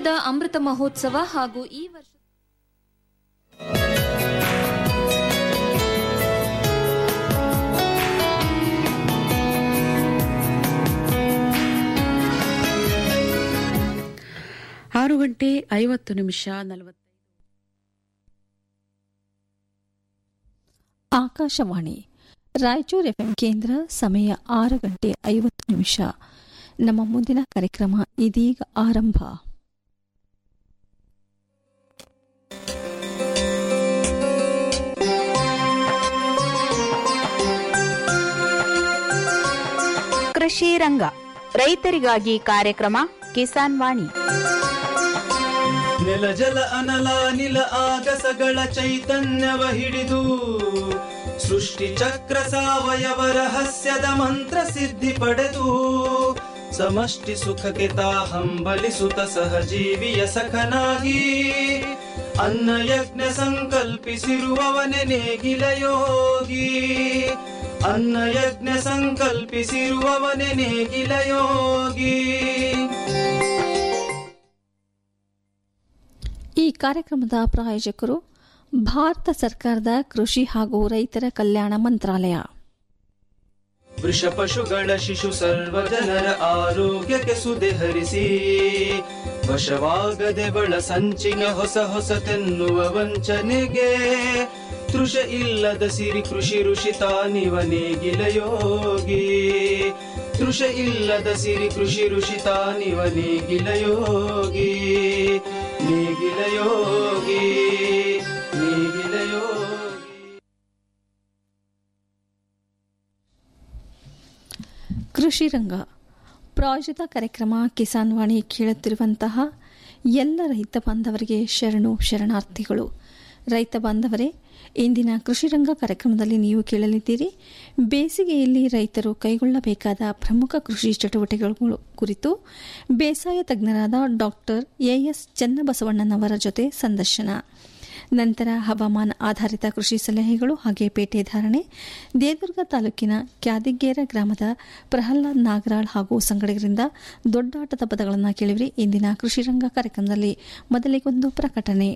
ವರ್ಷದ ಅಮೃತ ಮಹೋತ್ಸವ ಹಾಗೂ ಈ ವರ್ಷ ಆರು ಗಂಟೆ ಐವತ್ತು ನಿಮಿಷ ನಲವತ್ತು ಆಕಾಶವಾಣಿ ರಾಯಚೂರು ಎಫ್ಎಂ ಕೇಂದ್ರ ಸಮಯ ಆರು ಗಂಟೆ ಐವತ್ತು ನಿಮಿಷ ನಮ್ಮ ಮುಂದಿನ ಕಾರ್ಯಕ್ರಮ ಇದೀಗ ಆರಂಭ ಕೃಷಿ ರಂಗ ರೈತರಿಗಾಗಿ ಕಾರ್ಯಕ್ರಮ ಕಿಸಾನ್ ವಾಣಿ ನೆಲ ಜಲ ಅನಲ ನಿಲ ಆಗಸಗಳ ಚೈತನ್ಯವ ಹಿಡಿದು ಸೃಷ್ಟಿ ಚಕ್ರ ಸಾವಯವ ರಹಸ್ಯದ ಮಂತ್ರ ಸಿದ್ಧಿ ಪಡೆದು ಸಮಷ್ಟಿ ಸುಖಕ್ಕೆ ತಾ ಹಂಬಲಿಸುತ್ತ ಸಹಜೀವಿಯ ಸಖನಾಗಿ ಅನ್ನ ಯಜ್ಞ ಸಂಕಲ್ಪಿಸಿರುವವನೆ ನೇಗಿಲ ಯೋಗಿ ಅನ್ನ ಯಜ್ಞ ಸಂಕಲ್ಪಿಸಿರುವವನೆ ನೇಗಿಲ ಯೋಗಿ ಈ ಕಾರ್ಯಕ್ರಮದ ಪ್ರಾಯೋಜಕರು ಭಾರತ ಸರ್ಕಾರದ ಕೃಷಿ ಹಾಗೂ ರೈತರ ಕಲ್ಯಾಣ ಮಂತ್ರಾಲಯ ವೃಷ ಪಶುಗಳ ಶಿಶು ಸರ್ವ ಜನರ ಆರೋಗ್ಯಕ್ಕೆ ಸುದೆ ಹರಿಸಿ ವಶವಾಗದೆ ಬಳ ಸಂಚಿನ ಹೊಸ ಹೊಸತೆನ್ನುವ ವಂಚನೆಗೆ ತೃಷ ಇಲ್ಲದ ಸಿರಿ ಕೃಷಿ ಋಷಿ ತಾನಿವ ನೇಗಿಲ ಯೋಗಿ ತೃಷ ಇಲ್ಲದ ಸಿರಿ ಕೃಷಿ ಋಷಿ ತಾನಿವ ನೇಗಿಲ ಯೋಗಿ ನೇಗಿಲ ಯೋಗಿ ನೇಗಿಲ ಯೋಗಿ ಕೃಷಿ ರಂಗ ಪ್ರಾಯೋಜಿತ ಕಾರ್ಯಕ್ರಮ ಕಿಸಾನ್ ವಾಣಿ ಕೇಳುತ್ತಿರುವಂತಹ ಎಲ್ಲ ರೈತ ಬಾಂಧವರಿಗೆ ಶರಣು ಶರಣಾರ್ಥಿಗಳು ರೈತ ಬಾಂಧವರೇ ಇಂದಿನ ಕೃಷಿ ರಂಗ ಕಾರ್ಯಕ್ರಮದಲ್ಲಿ ನೀವು ಕೇಳಲಿದ್ದೀರಿ ಬೇಸಿಗೆಯಲ್ಲಿ ರೈತರು ಕೈಗೊಳ್ಳಬೇಕಾದ ಪ್ರಮುಖ ಕೃಷಿ ಚಟುವಟಿಕೆಗಳು ಕುರಿತು ಬೇಸಾಯ ತಜ್ಞರಾದ ಡಾಕ್ಟರ್ ಎಎಸ್ ಚನ್ನಬಸವಣ್ಣನವರ ಜೊತೆ ಸಂದರ್ಶನ ನಂತರ ಹವಾಮಾನ ಆಧಾರಿತ ಕೃಷಿ ಸಲಹೆಗಳು ಹಾಗೆ ಪೇಟೆ ಧಾರಣೆ ದೇವದುರ್ಗ ತಾಲೂಕಿನ ಕ್ಯಾದಿಗೇರ ಗ್ರಾಮದ ಪ್ರಹ್ಲಾದ್ ನಾಗರಾಳ್ ಹಾಗೂ ಸಂಗಡಿಗರಿಂದ ದೊಡ್ಡಾಟದ ಪದಗಳನ್ನು ಕೇಳಿವ್ರಿ ಇಂದಿನ ಕೃಷಿ ರಂಗ ಕಾರ್ಯಕ್ರಮದಲ್ಲಿ ಮೊದಲಿಗೊಂದು ಪ್ರಕಟಣೆ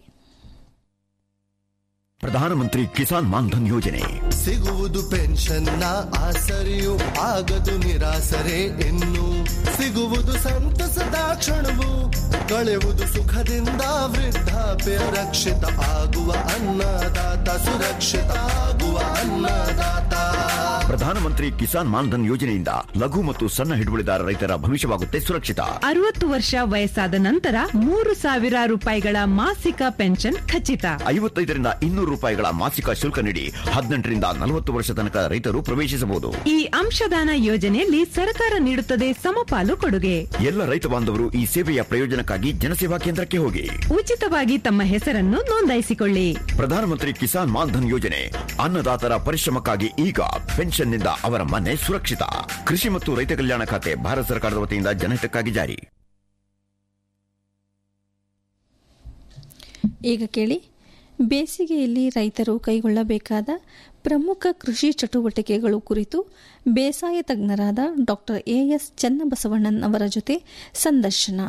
ಪ್ರಧಾನಮಂತ್ರಿ ಕಿಸಾನ್ ಮಾನ್ಧನ್ ಯೋಜನೆ ಸಿಗುವುದು ಪೆನ್ಷನ್ನ ಆಸರೆಯು ಆಗದು ನಿರಾಸರೆ ಇನ್ನು ಸಿಗುವುದು ಸಂತಸದ ಕ್ಷಣವು ಕಳೆಯುವುದು ಸುಖದಿಂದ ವೃದ್ಧಾಪ್ಯ ರಕ್ಷಿತ ಆಗುವ ಅನ್ನದಾತ ಸುರಕ್ಷಿತ ಆಗುವ ಅನ್ನದಾತ ಪ್ರಧಾನಮಂತ್ರಿ ಕಿಸಾನ್ ಮಾನ್ಧನ್ ಯೋಜನೆಯಿಂದ ಲಘು ಮತ್ತು ಸಣ್ಣ ಹಿಡುವಳಿದಾರ ರೈತರ ಭವಿಷ್ಯವಾಗುತ್ತೆ ಸುರಕ್ಷಿತ ಅರವತ್ತು ವರ್ಷ ವಯಸ್ಸಾದ ನಂತರ ಮೂರು ಸಾವಿರ ರೂಪಾಯಿಗಳ ಮಾಸಿಕ ಪೆನ್ಷನ್ ಖಚಿತ ಐವತ್ತೈದರಿಂದ ಇನ್ನೂರು ರೂಪಾಯಿಗಳ ಮಾಸಿಕ ಶುಲ್ಕ ನೀಡಿ ಹದಿನೆಂಟರಿಂದ ನಲವತ್ತು ವರ್ಷ ತನಕ ರೈತರು ಪ್ರವೇಶಿಸಬಹುದು ಈ ಅಂಶದಾನ ಯೋಜನೆಯಲ್ಲಿ ಸರ್ಕಾರ ನೀಡುತ್ತದೆ ಸಮಪಾಲು ಕೊಡುಗೆ ಎಲ್ಲ ರೈತ ಬಾಂಧವರು ಈ ಸೇವೆಯ ಪ್ರಯೋಜನಕ್ಕಾಗಿ ಜನಸೇವಾ ಕೇಂದ್ರಕ್ಕೆ ಹೋಗಿ ಉಚಿತವಾಗಿ ತಮ್ಮ ಹೆಸರನ್ನು ನೋಂದಾಯಿಸಿಕೊಳ್ಳಿ ಪ್ರಧಾನಮಂತ್ರಿ ಕಿಸಾನ್ ಮಾನ್ಧನ್ ಯೋಜನೆ ಅನ್ನದಾತರ ಪರಿಶ್ರಮಕ್ಕಾಗಿ ಈಗ ಪೆನ್ಷನ್ನಿಂದ ಅವರ ಮನೆ ಸುರಕ್ಷಿತ ಕೃಷಿ ಮತ್ತು ರೈತ ಕಲ್ಯಾಣ ಖಾತೆ ಭಾರತ ಸರ್ಕಾರದ ವತಿಯಿಂದ ಜನಹಿತಕ್ಕಾಗಿ ಜಾರಿ ಈಗ ಕೇಳಿ ಬೇಸಿಗೆಯಲ್ಲಿ ರೈತರು ಕೈಗೊಳ್ಳಬೇಕಾದ ಪ್ರಮುಖ ಕೃಷಿ ಚಟುವಟಿಕೆಗಳು ಕುರಿತು ಬೇಸಾಯ ತಜ್ಞರಾದ ಡಾಕ್ಟರ್ ಎಎಸ್ ಚನ್ನಬಸವಣ್ಣನ್ ಅವರ ಜೊತೆ ಸಂದರ್ಶನ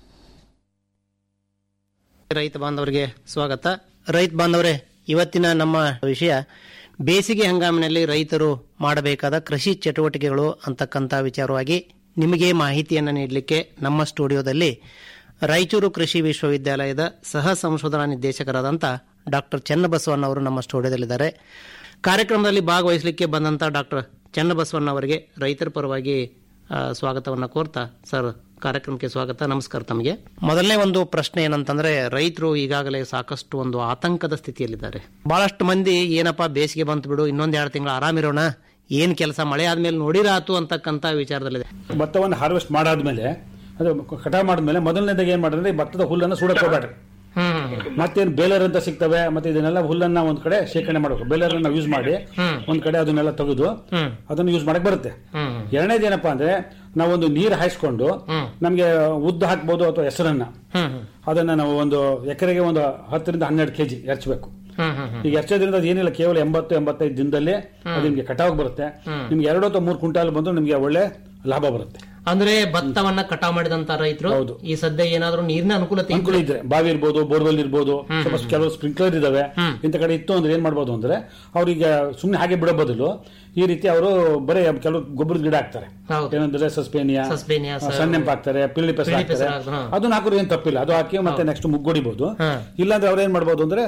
ರೈತ ಬಾಂಧವರಿಗೆ ಸ್ವಾಗತ ರೈತ ಬಾಂಧವರೇ ಇವತ್ತಿನ ನಮ್ಮ ವಿಷಯ ಬೇಸಿಗೆ ಹಂಗಾಮಿನಲ್ಲಿ ರೈತರು ಮಾಡಬೇಕಾದ ಕೃಷಿ ಚಟುವಟಿಕೆಗಳು ಅಂತಕ್ಕಂಥ ವಿಚಾರವಾಗಿ ನಿಮಗೆ ಮಾಹಿತಿಯನ್ನು ನೀಡಲಿಕ್ಕೆ ನಮ್ಮ ಸ್ಟುಡಿಯೋದಲ್ಲಿ ರಾಯಚೂರು ಕೃಷಿ ವಿಶ್ವವಿದ್ಯಾಲಯದ ಸಹ ಸಂಶೋಧನಾ ನಿರ್ದೇಶಕರಾದಂಥ ಡಾಕ್ಟರ್ ಚನ್ನಬಸವಣ್ಣ ಅವರು ನಮ್ಮ ಸ್ಟುಡಿಯೋದಲ್ಲಿದ್ದಾರೆ ಕಾರ್ಯಕ್ರಮದಲ್ಲಿ ಭಾಗವಹಿಸಲಿಕ್ಕೆ ಬಂದಂಥ ಡಾಕ್ಟರ್ ಚನ್ನಬಸವಣ್ಣ ಅವರಿಗೆ ರೈತರ ಪರವಾಗಿ ಆ, ಸ್ವಾಗತವನ್ನು ಕೋರ್ತಾ ಸರ್ ಕಾರ್ಯಕ್ರಮಕ್ಕೆ ಸ್ವಾಗತ ನಮಸ್ಕಾರ ತಮಗೆ ಮೊದಲನೇ ಒಂದು ಪ್ರಶ್ನೆ ಏನಂತಂದ್ರೆ ರೈತರು ಈಗಾಗಲೇ ಸಾಕಷ್ಟು ಒಂದು ಆತಂಕದ ಸ್ಥಿತಿಯಲ್ಲಿದ್ದಾರೆ ಬಹಳಷ್ಟು ಮಂದಿ ಏನಪ್ಪಾ ಬೇಸಿಗೆ ಬಂತು ಬಿಡು ಇನ್ನೊಂದ್ ಎರಡು ತಿಂಗಳು ಆರಾಮಿರೋಣ ಏನ್ ಕೆಲಸ ಮಳೆ ಆದ್ಮೇಲೆ ನೋಡಿರಾತು ಅಂತಕ್ಕಂತ ವಿಚಾರದಲ್ಲಿದೆ ಭತ್ತವನ್ನು ಹಾರ್ವೆಸ್ಟ್ ಮಾಡಾದ್ಮೇಲೆ ಅದು ಕಟಾವ್ ಮಾಡಿದ್ಮೇಲೆ ಮೊದಲನೇದಾಗಿ ಏನ್ ಮಾಡಿದ್ರೆ ಈ ಭತ್ತದ ಹುಲ್ಲನ್ನು ಸುಡಕ್ ಹೋಗ್ಬೇಡ್ರಿ ಮತ್ತೇನು ಬೇಲರ್ ಅಂತ ಸಿಗ್ತವೆ ಮತ್ತೆ ಇದನ್ನೆಲ್ಲ ಹುಲ್ಲನ್ನ ಒಂದ್ ಕಡೆ ಶೇಖರಣೆ ಮಾಡಬೇಕು ಬೇಲರ್ ನಾವು ಯೂಸ್ ಮಾಡಿ ಒಂದ್ ಕಡೆ ಅದನ್ನೆಲ್ಲ ತೆಗೆದು ಅದನ್ನ ಯೂಸ್ ಮಾಡಕ್ ಬರುತ್ತೆ ಎರಡನೇದು ಏನಪ್ಪಾ ಅಂದ್ರೆ ನಾವೊಂದು ನೀರು ಹಾಯಿಸ್ಕೊಂಡು ನಮ್ಗೆ ಉದ್ದು ಹಾಕ್ಬೋದು ಅಥವಾ ಹೆಸರನ್ನ ಅದನ್ನ ನಾವು ಒಂದು ಎಕರೆಗೆ ಒಂದು ಹತ್ತರಿಂದ ಹನ್ನೆರಡು ಕೆಜಿ ಎರಚಬೇಕು ಈಗ ಎರಚೋದ್ರಿಂದ ಅದು ಏನಿಲ್ಲ ಕೇವಲ ಎಂಬತ್ತು ಎಂಬತ್ತೈದು ದಿನದಲ್ಲಿ ಅದು ನಿಮ್ಗೆ ಕಟಾವ್ ಬರುತ್ತೆ ನಿಮ್ಗೆ ಎರಡು ಅಥವಾ ಮೂರು ಕ್ವಿಂಟಾಲ್ ಬಂದು ನಿಮ್ಗೆ ಒಳ್ಳೆ ಲಾಭ ಬರುತ್ತೆ ಅಂದ್ರೆ ಭತ್ತವನ್ನ ಕಟಾವ್ ಮಾಡಿದಂತ ರೈತರು ಈ ಸದ್ಯ ಏನಾದ್ರೂ ನೀರಿನ ಅನುಕೂಲತೆ ಅನುಕೂಲ ಇದ್ರೆ ಬಾವಿ ಇರ್ಬೋದು ಬೋರ್ವೆಲ್ ಇರ್ಬೋದು ಸ್ವಲ್ಪ ಕೆಲವು ಸ್ಪ್ರಿಂಕ್ಲರ್ ಇದಾವೆ ಇಂಥ ಕಡೆ ಇತ್ತು ಅಂದ್ರೆ ಏನ್ ಮಾಡ್ಬೋದು ಅಂದ್ರೆ ಅವ್ರಿಗೆ ಸುಮ್ನೆ ಹಾಗೆ ಬಿಡೋ ಬದಲು ಈ ರೀತಿ ಅವರು ಬರೀ ಕೆಲವು ಗೊಬ್ಬರದ ಗಿಡ ಹಾಕ್ತಾರೆ ಏನಂದ್ರೆ ಸಸ್ಪೇನಿಯಾ ಸಸ್ಪೇನಿಯಾ, ಸ- ಸನ್ನೆಂಪ್ ಹಾಕ್ತಾರೆ ಪಿಳ್ಳಿ ಪೆಸರು ಪಿಳ್ಳಿ ಪೆಸರು ಹಾಕ್ತಾರೆ ಹಾಕ್ತಾರೆ, ಹಾ. ಅದನ್ನ ಹಾಕೋರು ಏನ್ ತಪ್ಪಿಲ್ಲ ಅದು ಹಾಕಿ ಮತ್ತೆ ನೆಕ್ಸ್ಟ್ ಮುಗ್ಗೊಡಿಬಹುದು ಇಲ್ಲಾಂದ್ರೆ ಅವ್ರು ಏನ್ ಮಾಡ್ಬೋದು ಅಂದ್ರೆ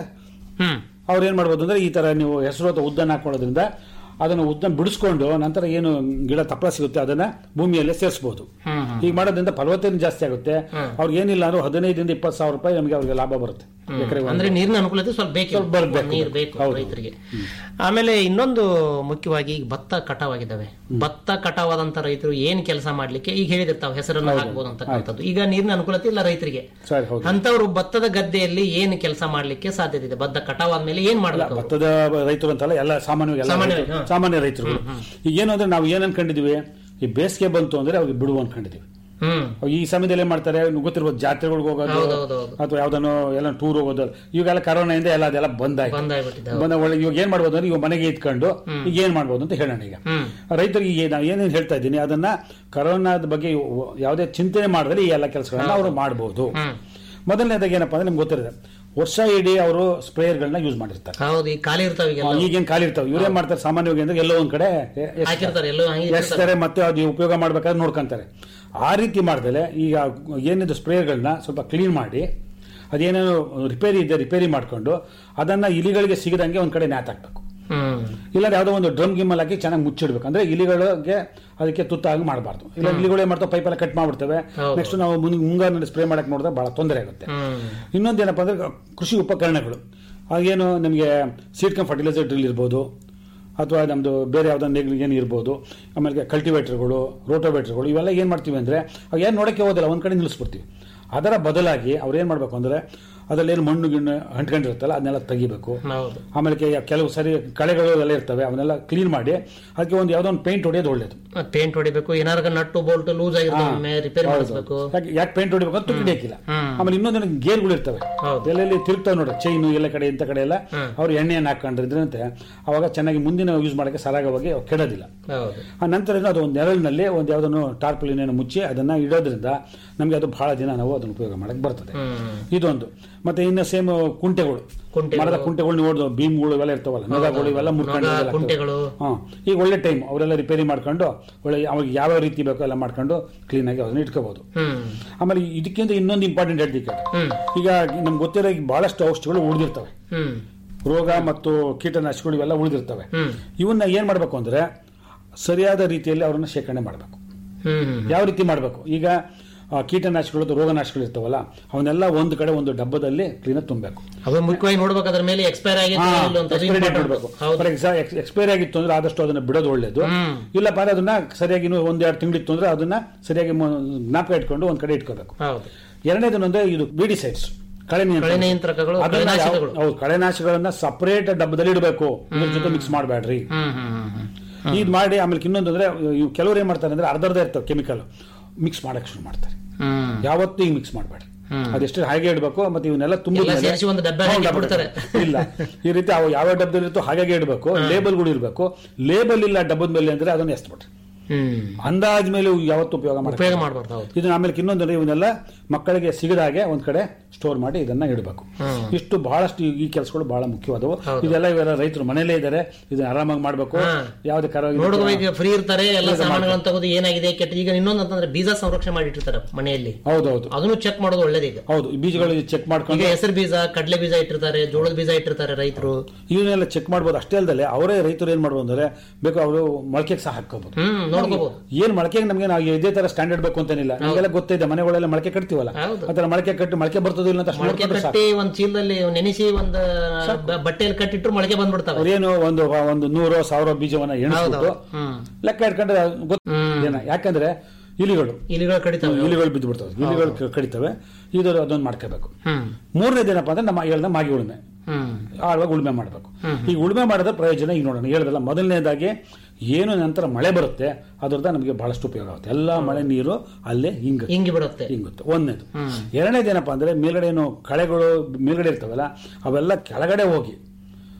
ಅವ್ರು ಏನ್ ಮಾಡ್ಬೋದು ಅಂದ್ರೆ ಈ ತರ ನೀವು ಹೆಸರು ಅಥವಾ ಉದ್ದನ್ನ ಹಾಕೊಳ್ಳೋದ್ರಿಂದ ಅದನ್ನು ಉದ್ದ ಬಿಡಿಸ್ಕೊಂಡು ನಂತರ ಏನು ಗಿಡ ತಪ್ಪಲ ಸಿಗುತ್ತೆ ಅದನ್ನ ಭೂಮಿಯಲ್ಲೇ ಸೇರಿಸಬಹುದು ಈಗ ಮಾಡೋದ್ರಿಂದ ಫಲವತ್ತತೆ ಜಾಸ್ತಿ ಆಗುತ್ತೆ ಅವ್ರಿಗೆ ಏನಿಲ್ಲ ಅಂದ್ರೆ ಹದಿನೈದರಿಂದ ಇಪ್ಪತ್ತು ಸಾವಿರ ರೂಪಾಯಿ ನಮಗೆ ಅವ್ರಿಗೆ ಲಾಭ ಬರುತ್ತೆ ಎಕರೆಗೆ ಒಂದು. ಅಂದ್ರೆ ನೀರಿನ ಅನುಕೂಲತೆ ಸ್ವಲ್ಪ ಬೇಕು ಸ್ವಲ್ಪ ಬರ್ಬೇಕು. ನೀರು ಬೇಕು ರೈತರಿಗೆ ಆಮೇಲೆ ಇನ್ನೊಂದು ಮುಖ್ಯವಾಗಿ ಈಗ ಭತ್ತ ಕಟಾವಾಗಿದ್ದಾವೆ ಭತ್ತ ಕಟಾವಾದಂತ ರೈತರು ಏನ್ ಕೆಲಸ ಮಾಡ್ಲಿಕ್ಕೆ ಈಗ ಹೇಳಿದಿರ್ತಾವ ಹೆಸರನ್ನು ಹಾಕ್ಬೋದು ಅಂತಕ್ಕಂಥದ್ದು ಈಗ ನೀರಿನ ಅನುಕೂಲತೆ ಇಲ್ಲ ರೈತರಿಗೆ ಸರಿ ಹೌದು ಅಂತವರು ಭತ್ತದ ಗದ್ದೆಯಲ್ಲಿ ಏನ್ ಕೆಲಸ ಮಾಡ್ಲಿಕ್ಕೆ ಸಾಧ್ಯತೆ ಇದೆ ಭತ್ತ ಕಟಾವಾದ್ಮೇಲೆ ಏನ್ ಮಾಡ್ಬೇಕು ಅವ್ರು? ಭತ್ತದ ರೈತರು ಅಂತಲ್ಲ ಎಲ್ಲ ಸಾಮಾನ್ಯವಾಗಿ ಎಲ್ಲ ಸಾಮಾನ್ಯವಾಗಿ, ರೈತರು- ಹಾ. ಸಾಮಾನ್ಯ ರೈತರುಗಳು ಈಗ ಏನು ಅಂದ್ರೆ ನಾವು ಏನ್ ಅನ್ಕೊಂಡಿದೀವಿ ಈ ಬೇಸಿಗೆ ಬಂತು ಅಂದ್ರೆ ಅವ್ರಿಗೆ ಬಿಡುವ ಅನ್ಕೊಂಡಿದೀವಿ ಹ್ಮ್ ಈ ಸಮಯದಲ್ಲಿ ಏನ್ ಮಾಡ್ತಾರೆ ನಿಮ್ಗೆ ಗೊತ್ತಿರ್ಬೋದು ಜಾತ್ರೆಗಳಿಗೆ ಹೋಗೋದು ಹೌದು, ಹೌದು, ಹೌದು. ಅಥವಾ ಯಾವ್ದನೋ ಎಲ್ಲ ಟೂರ್ ಹೋಗೋದು ಇವಾಗೆಲ್ಲ ಕರೋನಾಯಿಂದ ಎಲ್ಲ ಅದೆಲ್ಲ ಬಂದಾಯ್ತು ಬಂದಾಗ್ಬಿಟ್ಟಿದೆ ಬಂದ ಒಳ್ಳೆ ಇವಾಗ ಏನ್ ಮಾಡ್ಬೋದು ಅಂದ್ರೆ ಇವಾಗ ಮನೆಗೆ ಇಟ್ಕೊಂಡು ಈಗ ಏನ್ ಮಾಡ್ಬೋದು ಅಂತ ಹೇಳೋಣ ಈಗ ಹ್ಮ್ ರೈತರಿಗೆ ಈಗ ನಾವು ಏನೇನು ಹೇಳ್ತಾ ಇದ್ದೀನಿ ಅದನ್ನ ಕರೋನಾದ ಬಗ್ಗೆ ಯಾವುದೇ ಚಿಂತನೆ ಮಾಡಿದ್ರೆ ಈ ಎಲ್ಲ ಕೆಲಸಗಳನ್ನ ಅವರು ಮಾಡಬಹುದು ಮೊದಲನೇದಾಗಿ ಏನಪ್ಪಾ ಅಂದ್ರೆ ನಿಮ್ಗೆ ಗೊತ್ತಿರುತ್ತೆ ವರ್ಷ ಇಡೀ ಅವರು ಸ್ಪ್ರೇಯರ್ಗಳನ್ನ ಯೂಸ್ ಮಾಡಿರ್ತಾರೆ ಹೌದು ಈಗ ಖಾಲಿ ಇರ್ತಾವ ಈಗೆಲ್ಲ ಈಗೇನ್ ಖಾಲಿ ಇರ್ತಾವೆ ಇವ್ರೇನ್ ಮಾಡ್ತಾರೆ ಸಾಮಾನ್ಯವಾಗಿ ಅಂದ್ರೆ ಎಲ್ಲೋ ಒಂದ್ ಕಡೆ ಹಾಕಿರ್ತಾರೆ ಎಲ್ಲೋ ಹಂಗೆ ಇಟ್ಟಿರ್ತಾರೆ. ಎಸ್ತಾರೆ ಮತ್ತೆ ಅದು ಉಪಯೋಗ ಮಾಡ್ಬೇಕಾದ್ರೆ ನೋಡ್ಕೊಂತಾರೆ ಆ ರೀತಿ ಮಾಡ್ದಲೆ ಈಗ ಏನಿದೆ ಸ್ಪ್ರೇಯರ್ಗಳನ್ನ ಸ್ವಲ್ಪ ಕ್ಲೀನ್ ಮಾಡಿ ಅದೇನೇನು ರಿಪೇರಿ ಇದೆ ರಿಪೇರಿ ಮಾಡ್ಕೊಂಡು ಅದನ್ನ ಇಲಿಗಳಿಗೆ ಸಿಗದಂಗೆ ಒಂದ್ ಕಡೆ ನ್ಯಾತಾಕ್ಬೇಕು ಹ್ಮ್ ಇಲ್ಲ ಯಾವುದೋ ಒಂದು ಡ್ರಮ್ ಗಿಮ್ಮಲ್ ಹಾಕಿ ಚೆನ್ನಾಗಿ ಮುಚ್ಚಿಡ್ಬೇಕು ಅಂದ್ರೆ ಇಲಿಗಳಿಗೆ ಅದಕ್ಕೆ ತುತ್ತಾಗಿ ಮಾಡಬಾರ್ದು ಇಲ್ಲ ಇಲಿಗಳು ಏನ್ ಮಾಡ್ತಾವೆ ಪೈಪೆಲ್ಲ ಕಟ್ ಮಾಡ್ಬಿಡ್ತವೆ ಹೌದು. ನೆಕ್ಸ್ಟ್ ನಾವು ಮುಂದೆ ಮುಂಗಾರಿನಲ್ಲಿ ಸ್ಪ್ರೇ ಮಾಡಕ್ ನೋಡಿದ್ರೆ ಬಹಳ ತೊಂದರೆ ಆಗುತ್ತೆ ಹ್ಮ್ ಇನ್ನೊಂದೇನಪ್ಪ ಅಂದ್ರೆ ಕೃಷಿ ಉಪಕರಣಗಳು ಆಗೇನು ನಮಗೆ ಸೀಡ್ ಕಮ್ ಫರ್ಟಿಲೈಸರ್ ಡ್ರಿಲ್ ಇರ್ಬೋದು ಅಥವಾ ನಮ್ಮದು ಬೇರೆ ಯಾವುದೋ ಏನು ಇರ್ಬೋದು ಆಮೇಲೆ ಕಲ್ಟಿವೇಟರ್ಗಳು ರೋಟೋವೇಟರ್ಗಳು ಇವೆಲ್ಲ ಏನು ಮಾಡ್ತೀವಿ ಅಂದರೆ ಅವು ಏನು ನೋಡೋಕ್ಕೆ ಹೋಗೋದಿಲ್ಲ ಒಂದು ಕಡೆ ನಿಲ್ಲಿಸ್ಬಿಡ್ತೀವಿ ಅದರ ಬದಲಾಗಿ ಅವ್ರು ಏನು ಮಾಡಬೇಕು ಅಂದರೆ ಅದರಲ್ಲೇನು ಮಣ್ಣು ಗಿಣ್ಣು ಅಂಟ್ಕೊಂಡಿರುತ್ತಲ್ಲ ಅದನ್ನೆಲ್ಲ ತೆಗಿಬೇಕು ಹೌದು ಆಮೇಲೆ ಕೆ- ಕೆಲವು ಸರಿ ಕಳೆಗಳು ಎಲ್ಲ ಇರ್ತವೆ ಅವನ್ನೆಲ್ಲ ಕ್ಲೀನ್ ಮಾಡಿ ಅದಕ್ಕೆ ಒಂದು ಯಾವುದೋ ಒಂದು ಪೇಂಟ್ ಹೊಡೆಯೋದು ಒಳ್ಳೇದು ಪೇಂಟ್ ಹೊಡಿಬೇಕು ಏನಾರ ನಟ್ಟು ಬೋಲ್ಟ್ ಲೂಸ್ ಆಗಿರ್ತವೆ ರಿಪೇರಿ ಹೌದು. ಮಾಡಿಸ್ಬೇಕು ಯಾಕೆ- ಯಾಕೆ ಪೇಂಟ್ ಹೊಡಿಬೇಕು ಅಂತ ತುಗಿಡಿಯಕ್ಕಿಲ್ಲ ಹ್ಮ್. ಆಮೇಲೆ ಇನ್ನೊಂದು ಗೇರ್ಗಳು ಇರ್ತವೆ ಎಲ್ಲೆಲ್ಲಿ ತಿರುಗ್ತಾವೆ ನೋಡಿ ಚೈನು ಎಲ್ಲ ಕಡೆ ಇಂಥ ಕಡೆ ಎಲ್ಲ ಅವ್ರು ಎಣ್ಣೆಯನ್ನು ಹಾಕೊಂಡಿದ್ರಂತೆ ಅವಾಗ ಚೆನ್ನಾಗಿ ಮುಂದಿನ ಯೂಸ್ ಮಾಡೋಕ್ಕೆ ಸರಾಗವಾಗಿ ಅವು ಕೆಡೋದಿಲ್ಲ ಹೌದು ಆ ನಂತರ ಏನು ಅದು ಒಂದು ನೆರಳಿನಲ್ಲಿ ಒಂದು ಯಾವುದನ್ನು ಟಾರ್ಪಲಿನೇನು ಮುಚ್ಚಿ ಅದನ್ನ ಇಡೋದ್ರಿಂದ ನಮಗೆ ಅದು ಬಹಳ ದಿನ ನಾವು ಅದನ್ನು ಉಪಯೋಗ ಮಾಡಕ್ಕೆ ಬರ್ತದೆ ಇದೊಂದು ಮತ್ತೆ ಇನ್ನು ಸೇಮ್ ಕುಂಟೆಗಳು ಮರದ ಕುಂಟೆಗಳು ನೋಡಿದ್ರು ಭೀಮ್ಗಳು ಇವೆಲ್ಲ ಇರ್ತಾವಲ್ಲ ನೊಗಗಳು ಇವೆಲ್ಲ ಮುರ್ಕೊಂಡು ನೊಗ, ಇವೆಲ್ಲ ಕುಂಟೆಗಳು. ಹಾ ಈಗ ಒಳ್ಳೆ ಟೈಮ್ ಅವರೆಲ್ಲ ರಿಪೇರಿ ಮಾಡ್ಕೊಂಡು ಒಳ್ಳೆ ಅವಾಗ ಯಾವ ರೀತಿ ಬೇಕೋ ಎಲ್ಲ ಮಾಡ್ಕೊಂಡು ಕ್ಲೀನ್ ಆಗಿ ಅದನ್ನ ಇಟ್ಕೋಬಹುದು ಹ್ಮ್ ಆಮೇಲೆ ಇದಕ್ಕಿಂತ ಇನ್ನೊಂದು ಇಂಪಾರ್ಟೆಂಟ್ ಹೇಳ್ತಿಕ್ಕೆ ಹ್ಮ್ ಈಗ ನಮ್ಗೆ ಗೊತ್ತಿರೋ ಈಗ ಬಹಳಷ್ಟು ಔಷಧಿಗಳು ಉಳಿದಿರ್ತವೆ ಹ್ಮ್ ರೋಗ ಮತ್ತು ಕೀಟನಾಶಕಗಳು ಇವೆಲ್ಲ ಉಳಿದಿರ್ತವೆ ಹ್ಮ್ ಇವನ್ನ ಏನ್ ಮಾಡ್ಬೇಕು ಅಂದ್ರೆ ಸರಿಯಾದ ರೀತಿಯಲ್ಲಿ ಅವರನ್ನ ಶೇಖರಣೆ ಮಾಡಬೇಕು ಹ್ಮ್ ಹ್ಮ್ ಯಾವ ರೀತಿ ಮಾಡಬೇಕು ಈಗ ಆ, ಕೀಟನಾಶಕಗಳು ಅಥವಾ ರೋಗನಾಶಕಗಳು ಇರ್ತಾವಲ್ಲ ಅವನ್ನೆಲ್ಲ ಒಂದು ಕಡೆ ಒಂದು ಡಬ್ಬದಲ್ಲಿ ಕ್ಲೀನ್ ತುಂಬಬೇಕು ಅದು ಮುಖ್ಯವಾಗಿ ನೋಡ್ಬೇಕು ಅದ್ರ ಮೇಲೆ ಎಕ್ಸ್ಪೈರ್ ಆಗಿತ್ತು ಇಲ್ಲ ಅಂತ ಅದು ಎಕ್ಸ್ಪೈರಿ ಡೇಟ್ important. ಬಿಡಬೇಕು ಹೌದು ಫಾರ್ ಎಕ್ಸಾಂಪಲ್ ಎಕ್ಸ್ಪೈರಿ ಆಗಿತ್ತು ಅಂದ್ರೆ ಆದಷ್ಟು ಅದನ್ನ ಬಿಡೋದು ಒಳ್ಳೇದು ಹ್ಮ್. ಇಲ್ಲ ಪಾರ ಅದನ್ನ ಸರಿಯಾಗಿ ಇನ್ನೂ ಒಂದೆರಡು ತಿಂಗಳಿತ್ತು ಅಂದ್ರೆ ಅದನ್ನ ಸರಿಯಾಗಿ ಮ- ಜ್ಞಾಪಕ ಇಟ್ಕೊಂಡು ಒಂದ್ ಕಡೆ ಇಟ್ಕೋಬೇಕು ಹೌದು ಎರಡನೇದನ್ನೊಂದ್ರೆ ಇದು ಬಿಡಿಸೈಡ್ಸ್ ಕಳೆ ನಿಯಂತ್ರಣ. ಕಳೆ ನಿಯಂತ್ರಕಗಳು, ಅದನ್ನ ಯಾವ- ಕಳೆನಾಶಕಗಳು. ಹೌದು ಕಳೆನಾಶಕಗಳನ್ನ ಸಪರೇಟ್ ಡಬ್ಬದಲ್ಲಿ ಇಡಬೇಕು ಇದ್ರ ಜೊತೆ ಮಿಕ್ಸ್ ಮಾಡಬೇಡ್ರಿ ಹ್ಮ್ ಹ್ಮ್ ಹ್ಮ್ ಹ್ಮ್ ಇದು ಮಾಡಿ ಆಮೇಲೆ ಇನ್ನೊಂದು ಅಂದ್ರೆ ಇವು ಕೆಲವರು ಏನ್ ಮಾಡ್ತಾರೆ ಅಂದ್ರೆ ಅರ್ಧ ಅರ್ಧ ಇರ್ತವೆ ಕೆಮಿಕಲ್ ಮಿಕ್ಸ್ ಮಾಡಕ್ ಶುರು ಮಾಡ್ತಾರೆ ಹ್ಮ್ ಯಾವತ್ತೂ ಹಿಂಗ್ ಮಿಕ್ಸ್ ಮಾಡಬೇಡಿ ಹ್ಮ್. ಅದೆಷ್ಟು ಹಾಗೆ ಇಡಬೇಕು ಮತ್ತೆ ಇವನ್ನೆಲ್ಲ ತುಂಬ ಎಲ್ಲ ಸೇರಿಸಿ ಒಂದು ಡಬ್ಬ ಹಾಕಿ ಬಿಡ್ತಾರೆ. ಇಲ್ಲ ಈ ರೀತಿ ಅವು ಯಾವ ಡಬ್ಬದಲ್ಲಿ ಇರುತ್ತೋ ಹಾಗೆ ಇಡಬೇಕು ಲೇಬಲ್ಗಳು ಇರಬೇಕು ಲೇಬಲ್ ಇಲ್ಲ ಡಬ್ಬದ ಮೇಲೆ ಅಂದ್ರೆ ಅದನ್ನ ಎಸ್ಬಿಟ್ರಿ ಹ್ಮ್ ಅಂದಾಜ್ ಮೇಲೆ ಇವು ಯಾವತ್ತೂ ಉಪಯೋಗ ಮಾಡಿ ಉಪಯೋಗ ಮಾಡ್ಬಾರ್ದು ಹೌದು ಇದನ್ನ ಆಮೇಲೆ ಇನ್ನೊಂದು ಇವನ್ನೆಲ್ಲ ಮಕ್ಕಳಿಗೆ ಸಿಗದ ಹಾಗೆ ಒಂದ್ ಕಡೆ ಸ್ಟೋರ್ ಮಾಡಿ ಇದನ್ನ ಇಡಬೇಕು ಹ್ಮ್. ಇಷ್ಟು ಬಹಳಷ್ಟು ಈ- ಈ ಕೆಲಸಗಳು ಬಹಳ ಮುಖ್ಯವಾದವು ಹೌದು. ಇದೆಲ್ಲ ಇವೆಲ್ಲ ರೈತರು ಮನೇಲೇ ಇದ್ದಾರೆ ಇದನ್ನ ಆರಾಮಾಗಿ ಮಾಡಬೇಕು ಹಾ. ಯಾವುದೇ ಕರ ನೋಡುವ ಈಗ ಫ್ರೀ ಇರ್ತಾರೆ ಎಲ್ಲ ಇದು ಸಾಮಾನುಗಳನ್ನ ತಗೋದು ಏನಾಗಿದೆ ಕೆಟ್ಟ ಈಗ ಇನ್ನೊಂದು ಅಂತಂದ್ರೆ ಬೀಜ ಸಂರಕ್ಷಣೆ ಮಾಡಿಟ್ಟಿರ್ತಾರೆ ಮನೆಯಲ್ಲಿ ಹೌದೌದು ಅದನ್ನು ಚೆಕ್ ಮಾಡೋದು ಒಳ್ಳೇದು ಈಗ ಹೌದು ಈ ಬೀಜಗಳು ಚೆಕ್ ಈಗ ಮಾಡ್ಕೊಂಡು ಹೆಸರು ಬೀಜ ಕಡಲೆ ಬೀಜ ಇಟ್ಟಿರ್ತಾರೆ ಜೋಳದ ಬೀಜ ಇಟ್ಟಿರ್ತಾರೆ ರೈತರು ಇವನ್ನೆಲ್ಲ ಚೆಕ್ ಮಾಡ್ಬೋದು ಅಷ್ಟೇ ಅಲ್ಲದೆ ಅವರೇ ರೈತರು ಏನ್ ಮಾಡ್ಬೋದು ಅಂದ್ರೆ ಬೇಕು ಅವರು ಮೊಳಕೆಗೆ ಸಹ ಹಾಕೋಬಹುದು ಹ್ಮ್ ನೋಡ್ಕೋಬಹುದು ಏನ್ ಮೊಳಕೆಗೆ ನಮಗೆ ನಾವು ಇದೇ ತರ ಸ್ಟ್ಯಾಂಡರ್ಡ್ ಬೇಕು ಅಂತೇನಿಲ್ಲ ನಮಗೆಲ್ಲ ಗೊತ್ತಿದೆ ಮನೆಗಳೆಲ್ಲ ಮೊಳಕೆ ಕಟ್ತೀವಲ್ಲ ಹೌದು. ಆತರ ಮೊಳಕೆ ಕಟ್ಟಿ ಮೊಳಕೆ ಬರ್ತದೋ ಇಲ್ಲ ಅಂತ ಅಷ್ಟು ಮೊಳಕೆ ನೋಡ್ಕೊಂಡ್ರೆ ಸಾಕು. ಕಟ್ಟಿ ಒಂದ್ ಚೀಲದಲ್ಲಿ ನೆನೆಸಿ ಒಂದ್ ಬ- ಬಟ್ಟೆಯಲ್ಲಿ ಕಟ್ಟಿಟ್ರು ಮೊಳಕೆ ಬಂದ್ಬಿಡ್ತಾವೆ ಅವ್ರೇನು ಒಂದು ಒಂದು ನೂರು ಸಾವಿರ ಬೀಜವನ್ನ ಎಣಿಸ್ಬಿಟ್ಟು ಹೌದೌದು. ಹ್ಮ್. ಲೆಕ್ಕ ಇಟ್ಕೊಂಡ್ರೆ ಗೊತ್ತು ಏನ ಯಾಕಂದ್ರೆ ಇಲಿಗಳು ಇಲಿಗಳು ಕಡಿತಾವೆ ಇಲಿಗಳು ಬಿದ್ದು ಬಿಡ್ತವೆ ಇಲಿಗಳು ಕ- ಕಡಿತವೆ ಇದು ಅದೊಂದು ಮಾಡ್ಕೋಬೇಕು ಹ್ಮ್ ಮೂರನೇದೇನಪ್ಪ ಅಂದ್ರೆ ನಮ್ಮ ಹೇಳ್ದ ಮಾಗಿ ಉಳುಮೆ ಹ್ಮ್ ಆಳವಾಗಿ ಉಳುಮೆ ಮಾಡಬೇಕು ಈ ಉಳುಮೆ ಮಾಡೋದ್ರ ಪ್ರಯೋಜನ ಈಗ ನೋಡೋಣ ಹೇಳ್ದಲ್ಲ ಮೊದಲನೇದಾಗಿ ಏನು ನಂತರ ಮಳೆ ಬರುತ್ತೆ ಅದರಿಂದ ನಮಗೆ ಬಹಳಷ್ಟು ಉಪಯೋಗ ಆಗುತ್ತೆ ಎಲ್ಲ ಮಳೆ ನೀರು ಅಲ್ಲೇ ಹಿಂಗ ಹಿಂಗಿ ಬಿಡುತ್ತೆ ಹಿಂಗುತ್ತೆ ಒಂದನೇದು ಎರಡನೇದೇನಪ್ಪ ಅಂದ್ರೆ ಮೇಲ್ಗಡೆ ಏನು ಕಳೆಗಳು ಮೇಲ್ಗಡೆ ಇರ್ತವಲ್ಲ ಅವೆಲ್ಲ ಕೆಳಗಡೆ ಹೋಗಿ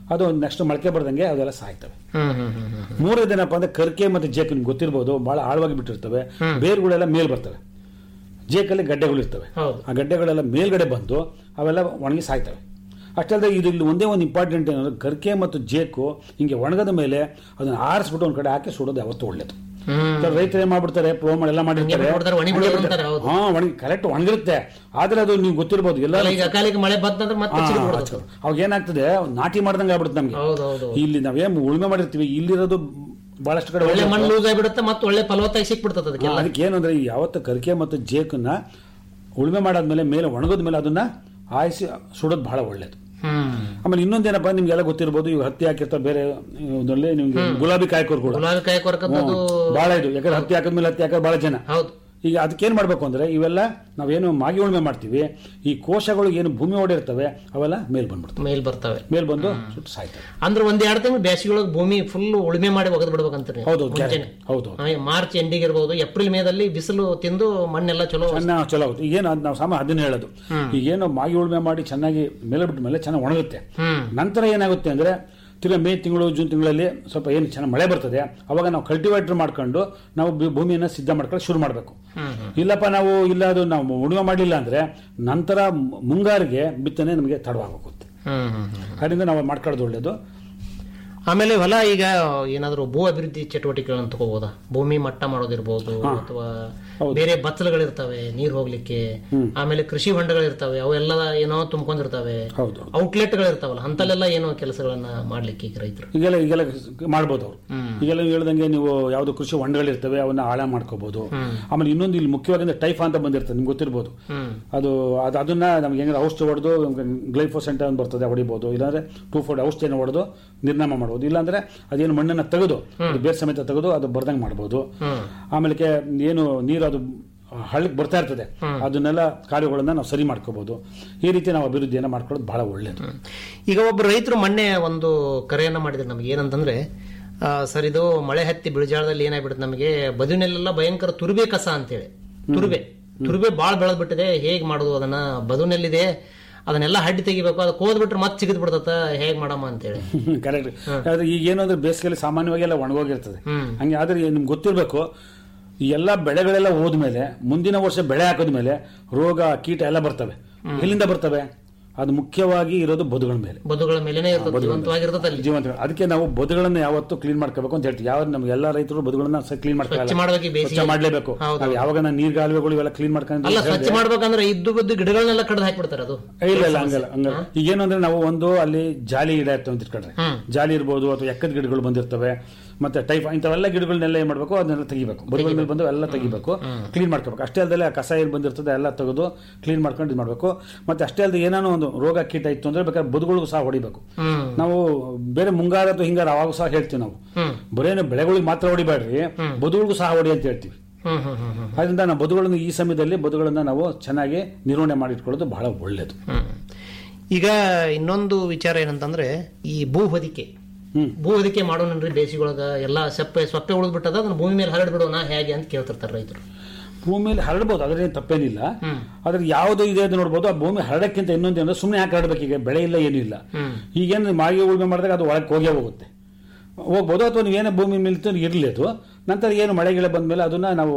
ಅದು ನೆಕ್ಸ್ಟ್ ಮೊಳಕೆ ಬರ್ದಂಗೆ ಅದೆಲ್ಲ ಸಾಯ್ತವೆ ಹ್ಮ್ ಹ್ಮ್ ಹ್ಮ್ ಹ್ಮ್ ಮೂರನೇದು ಏನಪ್ಪಾ ಅಂದ್ರೆ ಕರ್ಕೆ ಮತ್ತೆ ಜೇಕ್ ನಿಮ್ಗೆ ಗೊತ್ತಿರ್ಬೋದು ಬಹಳ ಆಳವಾಗಿ ಬಿಟ್ಟಿರ್ತವೆ ಬೇರುಗಳೆಲ್ಲ ಮೇಲ್ ಬರ್ತವೆ ಜೇಕಲ್ಲಿ ಗಡ್ಡೆಗಳು ಇರ್ತವೆ ಹೌದು. ಆ ಗಡ್ಡೆಗಳೆಲ್ಲ ಮೇಲ್ಗಡೆ ಬಂದು ಅವೆಲ್ಲ ಒಣಗಿ ಸಾಯ್ತವೆ ಅಷ್ಟಲ್ಲದೆ ಇದು ಇಲ್ಲಿ ಒಂದೇ ಒಂದು ಇಂಪಾರ್ಟೆಂಟ್ ಏನಂದ್ರೆ ಗರ್ಕೆ ಮತ್ತು ಜೇಕು ಹಿಂಗೆ ಒಣಗದ ಮೇಲೆ ಅದನ್ನ ಆರಿಸ್ಬಿಟ್ಟು ಒಂದ್ ಕಡೆ ಹಾಕಿ ಸುಡೋದು ಯಾವತ್ತೂ ಒಳ್ಳೇದು ಕೆಲವು ರೈತರು ಏನ್ ಮಾಡ್ಬಿಡ್ತಾರೆ ಪ್ಲೋ ಎಲ್ಲ ಮಾಡಿರ್ತಾರೆ ಬಿಟ್ಬಿಡ್ತಾರೆ, ಒಣಗಿ ಬಿಡೋದು ಅಂತಾರೆ, ಹೌದು. ಹಾ ಒಣಗಿ ಕರೆಕ್ಟ್ ಒಣಗಿರುತ್ತೆ ಆದ್ರೆ ಅದು ನೀವು ಗೊತ್ತಿರ್ಬೋದು ಎಲ್ಲ ಅಲ್ಲ, ಈಗ ಅಕಾಲಿಕ ಮಳೆ ಬಂತಂದ್ರೆ ಮತ್ತೆ ಸಿಕ್ಬಿಡ್ತದೆ ಅವಾಗ ಏನಾಗ್ತದೆ ನಾಟಿ ಮಾಡ್ದಂಗೆ ಆಗ್ಬಿಡುತ್ತೆ ನಮ್ಗೆ ಹೌದು ಹೌದು ಇಲ್ಲಿ ನಾವೇನ್ ಉಳುಮೆ ಮಾಡಿರ್ತೀವಿ ಇಲ್ಲಿರೋದು ಬಹಳಷ್ಟು ಕಡೆ ಒಳ್ಳೆ ಹೋಗಿರುತ್ತೆ. ಮಣ್ಣು ಲೂಸ್ ಆಗಿಬಿಡುತ್ತೆ ಮತ್ತೆ ಒಳ್ಳೆ ಫಲವತ್ತಾಗಿ ಸಿಕ್ಬಿಡ್ತದೆ ಹಾ, ಅದಕ್ಕೆಲ್ಲ ಅದಕ್ಕೆ ಏನು ಅಂದ್ರೆ ಈ ಯಾವತ್ತು ಕರಿಕೆ ಮತ್ತು ಜೇಕನ್ನ ಉಳುಮೆ ಮಾಡಾದ್ಮೇಲೆ ಮೇಲೆ ಒಣಗದ ಮೇಲೆ ಅದನ್ನ ಆಯಿಸಿ ಸುಡೋದು ಬಹಳ ಒಳ್ಳೇದು ಹ್ಮ್ ಆಮೇಲೆ ಇನ್ನೊಂದೇನಪ್ಪ ನಿಮ್ಗೆಲ್ಲ ಗೊತ್ತಿರ್ಬೋದು ಇವಾಗ ಹತ್ತಿ ಹಾಕಿರ್ತಾರೆ ಬೇರೆ ಇದರಲ್ಲಿ ನಿಮ್ಗೆ ಗುಲಾಬಿ ಕಾಯ್ಕೋರ್ ಕೂಡ ಗುಲಾಬಿ ಕಾಯಿ ಕೊರಕದ್ದು ಬಹಳ ಇದು ಯಾಕಂದ್ರೆ ಹತ್ತಿ ಹಾಕಿದ್ಮೇಲೆ ಹತ್ತಿ ಹಾಕೋದು ಬಹಳ ಜನ ಹೌದು ಈಗ ಅದಕ್ಕೇನ್ ಮಾಡ್ಬೇಕು ಅಂದ್ರೆ ಇವೆಲ್ಲ ನಾವೇನು ಮಾಗಿ ಉಳುಮೆ ಮಾಡ್ತೀವಿ ಈ ಕೋಶಗಳು ಏನು ಭೂಮಿ ಒಡೆಯಿರ್ತವೆ ಅವೆಲ್ಲ ಮೇಲ್ ಬಂದ್ಬಿಡ್ತವೆ ಮೇಲ್ ಬರ್ತವೆ ಮೇಲ್ ಬಂದು ಸುಟ್ಟು ಸಾಯ್ತವೆ ಅಂದ್ರೆ ಒಂದ್ ಎರಡು ತಿಂಗಳು ಬೇಸಿಗೆ ಭೂಮಿ ಫುಲ್ ಉಳುಮೆ ಮಾಡಿ ಒಗದ್ ಬಿಡ್ಬೇಕಂತ ಹೌದು ಗ್ಯಾರಂಟಿ. ಹೌದು ಮಾರ್ಚ್ ಎಂಡಿಗೆ ಇರ್ಬೋದು ಏಪ್ರಿಲ್ ಮೇದಲ್ಲಿ ಬಿಸಿಲು ತಿಂದು ಮಣ್ಣೆಲ್ಲ ಚಲೋ ಚೆನ್ನಾಗಿ ಚಲೋ ಆಗುತ್ತೆ ಈಗೇನು ಅದ್ ನಾವು ಸಾಮ ಅದನ್ನ ಹೇಳೋದು ಈಗೇನು ಮಾಗಿ ಉಳುಮೆ ಮಾಡಿ ಚೆನ್ನಾಗಿ ಮೇಲೆ ಬಿಟ್ಟ ಮೇಲೆ ಚೆನ್ನಾಗಿ ಒಣಗುತ್ತೆ ಹ್ಮ್ ನಂತರ ಏನಾಗುತ್ತೆ ಅಂದ್ರೆ ತಿರ್ಗಾ ಮೇ ತಿಂಗಳು ಜೂನ್ ತಿಂಗಳಲ್ಲಿ ಸ್ವಲ್ಪ ಏನು ಚೆನ್ನಾಗಿ ಮಳೆ ಬರ್ತದೆ ಅವಾಗ ನಾವು ಕಲ್ಟಿವೇಟರ್ ಮಾಡ್ಕೊಂಡು ನಾವು ಭೂ- ಭೂಮಿಯನ್ನ ಸಿದ್ಧ ಮಾಡ್ಕೊಂಡು ಶುರು ಮಾಡಬೇಕು ಇಲ್ಲಪ್ಪ ನಾವು ಇಲ್ಲ ಅದು ನಾವು ಉಳುಮೆ ಮಾಡಲಿಲ್ಲ ಅಂದ್ರೆ ನಂತರ ಮು- ಮುಂಗಾರಿಗೆ ಬಿತ್ತನೆ ನಮಗೆ ತಡವಾಗೋಗುತ್ತೆ ಹ್ಮ್ ಹ್ಮ್ ಹ್ಮ್. ಅದರಿಂದ ನಾವು ಮಾಡ್ಕೊಳ್ಳೋದು ಒಳ್ಳೇದು ಆಮೇಲೆ ಹೊಲ ಈಗ ಏನಾದ್ರು ಭೂ ಅಭಿವೃದ್ಧಿ ಚಟುವಟಿಕೆಗಳನ್ನ ತಗೋಬೋದಾ ಭೂಮಿ ಮಟ್ಟ ಮಾಡೋದಿರ್ಬೋದು ಅಥವಾ ಬೇರೆ ಬತ್ತಲುಗಳಿರ್ತವೆ ನೀರ್ ಹೋಗ್ಲಿಕ್ಕೆ ಆಮೇಲೆ ಕೃಷಿ ಹೊಂಡಗಳಿರ್ತವೆ ಅವೆಲ್ಲ ಏನೋ ತುಂಬ್ಕೊಂಡಿರ್ತವೆ ಹೌದು ಔಟ್ಲೆಟ್ಗಳಿರ್ತಾವಲ್ಲ ಅಂತಲ್ಲೆಲ್ಲ ಏನೋ ಕೆಲಸಗಳನ್ನ ಮಾಡ್ಲಿಕ್ಕೆ ಈಗ ರೈತರು ಈಗೆಲ್ಲ ಈಗೆಲ್ಲ ಮಾಡ್ಬೋದು ಅವರು ಈಗೆಲ್ಲ ನೀವು ಹೇಳ್ದಂಗೆ ನೀವು ಯಾವ್ದು ಕೃಷಿ ಹೊಂಡಗಳಿರ್ತವೆ ಅವನ್ನ ಆಳ ಮಾಡ್ಕೋಬಹುದು ಆಮೇಲೆ ಇನ್ನೊಂದು ಇಲ್ಲಿ ಮುಖ್ಯವಾಗಿ ಟೈಫಾ ಅಂತ ಬಂದಿರ್ತದೆ ನಿಮ್ಗೆ ಗೊತ್ತಿರ್ಬೋದು ಅದು ಅದು ಅದನ್ನ ನಮ್ಗೆ ಹೆಂಗೆ ಔಷಧಿ ಹೊಡೆದು ಗ್ಲೈಫೋಸೆಂಟ್ ಅಂತ ಬರ್ತದೆ ಹೊಡಿಬಹುದು ಇಲ್ಲಾಂದ್ರೆ ಟೂ ಫೋರ್ಡ್ ಔಷಧಿಯನ್ನು ಹೊಡೆದು ನಿರ್ನಾಮ ಮಾಡ್ಬೋದು ಇಲ್ಲಾಂದ್ರೆ ಅದೇನು ಮಣ್ಣನ್ನ ತೆಗೆದು ಅದು ಬೇರ್ ಸಮೇತ ತೆಗೆದು ಅದು ಬರ್ದಂಗೆ ಮಾಡ್ಬೋದು ಆಮೇಲೆ ಏನು ನೀರು ಅದು ಹಳ್ಳಕ್ಕೆ ಬರ್ತಾ ಇರ್ತದೆ ಅದನ್ನೆಲ್ಲ ಕಾರ್ಯಗಳನ್ನ ನಾವು ಸರಿ ಮಾಡ್ಕೋಬಹುದು ಈ ರೀತಿ ನಾವು ಅಭಿವೃದ್ಧಿಯನ್ನ ಮಾಡ್ಕೊಳ್ಳೋದು ಬಹಳ ಒಳ್ಳೇದು ಈಗ ಒಬ್ಬ ರೈತರು ಮೊನ್ನೆ ಒಂದು ಕರೆಯನ್ನ ಮಾಡಿದ್ರು ನಮ್ಗೆ ಏನಂತಂದ್ರೆ ಆ, ಸರ್ ಇದು ಮಳೆ ಹತ್ತಿ ಬಿಳಿಜಾಳದಲ್ಲಿ ಏನಾಗ್ಬಿಡುತ್ತೆ ನಮಗೆ ಬದುನೆಲ್ಲ ಭಯಂಕರ ತುರುಬೆ ಕಸ ಅಂತೇಳಿ ತುರುಬೆ ತುರುಬೆ ಬಾಳ್ ಬೆಳೆದ್ಬಿಟ್ಟಿದೆ ಹೇಗ್ ಮಾಡೋದು ಅದನ್ನ ಬದುನೆಲ್ಲಿದೆ ಅದನ್ನೆಲ್ಲ ಹಡ್ಡಿ ತೆಗಿಬೇಕು ಅದು ಕೋದ್ ಬಿಟ್ರೆ ಮತ್ತೆ ಸಿಗದ್ ಬಿಡ್ತತ ಹೇಗ್ ಮಾಡಮ್ಮ ಅಂತೇಳಿ ಕರೆಕ್ಟ್ ಆದ್ರೆ ಈಗ ಏನು ಅಂದ್ರೆ ಬೇಸಿಗೆಯಲ್ಲಿ ಸಾಮಾನ್ಯವಾಗಿ ಎಲ್ಲ ಒಣಗೋಗಿರ್ತದೆ ಹಂಗೆ ಆದ್ರೆ ನಿಮ್ಗೆ ಗೊತ್ತಿರಬೇಕು ಈ ಎಲ್ಲಾ ಬೆಳೆಗಳೆಲ್ಲ ಹೋದ್ಮೇಲೆ ಮುಂದಿನ ವರ್ಷ ಬೆಳೆ ಹಾಕಿದ್ಮೇಲೆ ರೋಗ ಕೀಟ ಎಲ್ಲ ಬರ್ತವೆ ಎಲ್ಲಿಂದ ಬರ್ತವೆ ಅದು ಮುಖ್ಯವಾಗಿ ಇರೋದು ಬದುಗಳ ಮೇಲೆ ಬದುಗಳ ಮೇಲೆನೆ ಇರ್ತದೆ ಜೀವಂತವಾಗಿರ್ತದೆ ಅಲ್ಲಿ ಜೀವಂತ ಅದಕ್ಕೆ ನಾವು ಬದುಗಳನ್ನ ಯಾವತ್ತು ಕ್ಲೀನ್ ಮಾಡ್ಕೋಬೇಕು ಅಂತ ಹೇಳ್ತೀವಿ ಯಾವ ನಮ್ಗೆ ಎಲ್ಲ ರೈತರು ಬದುಗಳನ್ನ ಕ್ಲೀನ್ ಸ್ವಚ್ಛ ಮಾಡ್ಬೇಕು ಈ ಬೇಸಿಗೆ. ಸ್ವಚ್ಛ ಮಾಡ್ಲೇಬೇಕು ಹೌದು. ನಾವು ಯಾವಾಗ ನಾವು ನೀರ್ಗಾಲುವೆಗಳು ಇವೆಲ್ಲ ಕ್ಲೀನ್ ಮಾಡ್ಕೊಂಡು ಅಲ್ಲ ಸ್ವಚ್ಛ ಮಾಡ್ಬೇಕಂದ್ರೆ ಇದ್ದು ಬದ್ದು ಗಿಡಗಳನ್ನೆಲ್ಲ ಕಡ್ದು ಹಾಕ್ಬಿಡ್ತಾರೆ ಅದು ಇಲ್ಲ ಇಲ್ಲ ಹಂಗಲ್ಲ ಹಂಗಲ್ಲ ಈಗೇನು ಅಂದ್ರೆ ನಾವು ಒಂದು ಅಲ್ಲಿ ಜಾಲಿ ಗಿಡ ಇರ್ತವೆ ಅಂತ ಇಟ್ಕೊಂಡ್ರೆ ಜಾಲಿ ಇರ್ಬೋದು ಅಥವಾ ಎಕ್ಕದ ಗಿಡಗಳು ಬಂದಿರ್ತವೆ ಮತ್ತೆ ಟೈಫ್ ಇಂಥವೆಲ್ಲ ಗಿಡಗಳನ್ನೆಲ್ಲ ಏನ್ ಮಾಡ್ಬೇಕು ಅದನ್ನೆಲ್ಲ ತೆಗಿಬೇಕು ಬದುಗಳ ಮೇಲೆ ಬಂದು ಎಲ್ಲ ತೆಗಿಬೇಕು ಕ್ಲೀನ್ ಮಾಡ್ಕೋಬೇಕು ಅಷ್ಟೇ ಅಲ್ಲದೆ ಆ ಕಸ ಏನ್ ಬಂದಿರ್ತದೆ ಎಲ್ಲ ತೆಗೆದು ಕ್ಲೀನ್ ಮಾಡ್ಕೊಂಡು ಇದು ಮಾಡ್ಬೇಕು ಮತ್ತೆ ಅಷ್ಟೇ ಅಲ್ಲದೆ ಏನಾನೋ ಒಂದು ರೋಗ ಕೀಟ ಇತ್ತು ಅಂದ್ರೆ ಬೇಕಾದ್ರೆ ಬದುಗಳಿಗೂ ಸಹ ಹೊಡಿಬೇಕು ನಾವು ಬೇರೆ ಮುಂಗಾರ ಅಥವಾ ಹಿಂಗಾರ ಅವಾಗ ಸಹ ಹೇಳ್ತೀವಿ ನಾವು ಬರೇನು ಬೆಳೆಗಳಿಗೆ ಮಾತ್ರ ಹೊಡಿಬೇಡ್ರಿ ಬದುಗಳಿಗೂ ಸಹ ಹೊಡಿ ಅಂತ ಹೇಳ್ತೀವಿ ಹ್ಮ್ ಹ್ಮ್ ಹ್ಮ್ ಹ್ಮ್ ಅದರಿಂದ ನಾವು ಬದುಗಳನ್ನು ಈ ಸಮಯದಲ್ಲಿ ಬದುಗಳನ್ನ ನಾವು ಚೆನ್ನಾಗಿ ನಿರ್ವಹಣೆ ಮಾಡಿಟ್ಕೊಳ್ಳೋದು ಬಹಳ ಒಳ್ಳೇದು ಹ್ಮ್. ಈಗ ಇನ್ನೊಂದು ವಿಚಾರ ಏನಂತಂದ್ರೆ ಈ ಭೂ ಹೊದಿಕೆ ಹ್ಮ್. ಭೂ ಹೊದಿಕೆ ಮಾಡೋಣನ್ರಿ ಬೇಸಿಗೊಳಗ ಎಲ್ಲಾ ಸಪ್ಪೆ ಸೊಪ್ಪೆ ಉಳಿದ್ ಬಿಟ್ಟದ ಅದನ್ನ ಭೂಮಿ ಮೇಲೆ ಹರಡ್ ಬಿಡೋಣ ಹೇಗೆ ಅಂತ ಕೇಳ್ತಿರ್ತಾರೆ ರೈತರು ಭೂಮಿಯಲ್ಲಿ ಹರಡ್ಬೋದು ಅದ್ರೇನು ತಪ್ಪೇನಿಲ್ಲ ಆದ್ರೆ ಯಾವ್ದು ಇದೆ ಅಂತ ನೋಡ್ಬೋದು ಆ ಭೂಮಿ ಹರಡಕ್ಕಿಂತ ಇನ್ನೊಂದು ಅಂದ್ರೆ ಸುಮ್ಮನೆ ಯಾಕೆ ಹರಡ್ಬೇಕು ಈಗ ಬೆಳೆ ಇಲ್ಲ ಏನೂ ಇಲ್ಲ ಈಗೇನು ಮಾಗಿ ಉಳುಮೆ ಮಾಡಿದಾಗ ಅದು ಒಳಗೆ ಹೋಗೇ ಹೋಗುತ್ತೆ ಹೋಗ್ಬೋದು ಅಥವಾ ನೀವೇನೇ ಭೂಮಿ ಮೇಲೆ ಇರಲಿ ಅದು ನಂತರ ಏನು ಮಳೆ ಗಿಳೆ ಬಂದ್ಮೇಲೆ ಅದನ್ನ ನಾವು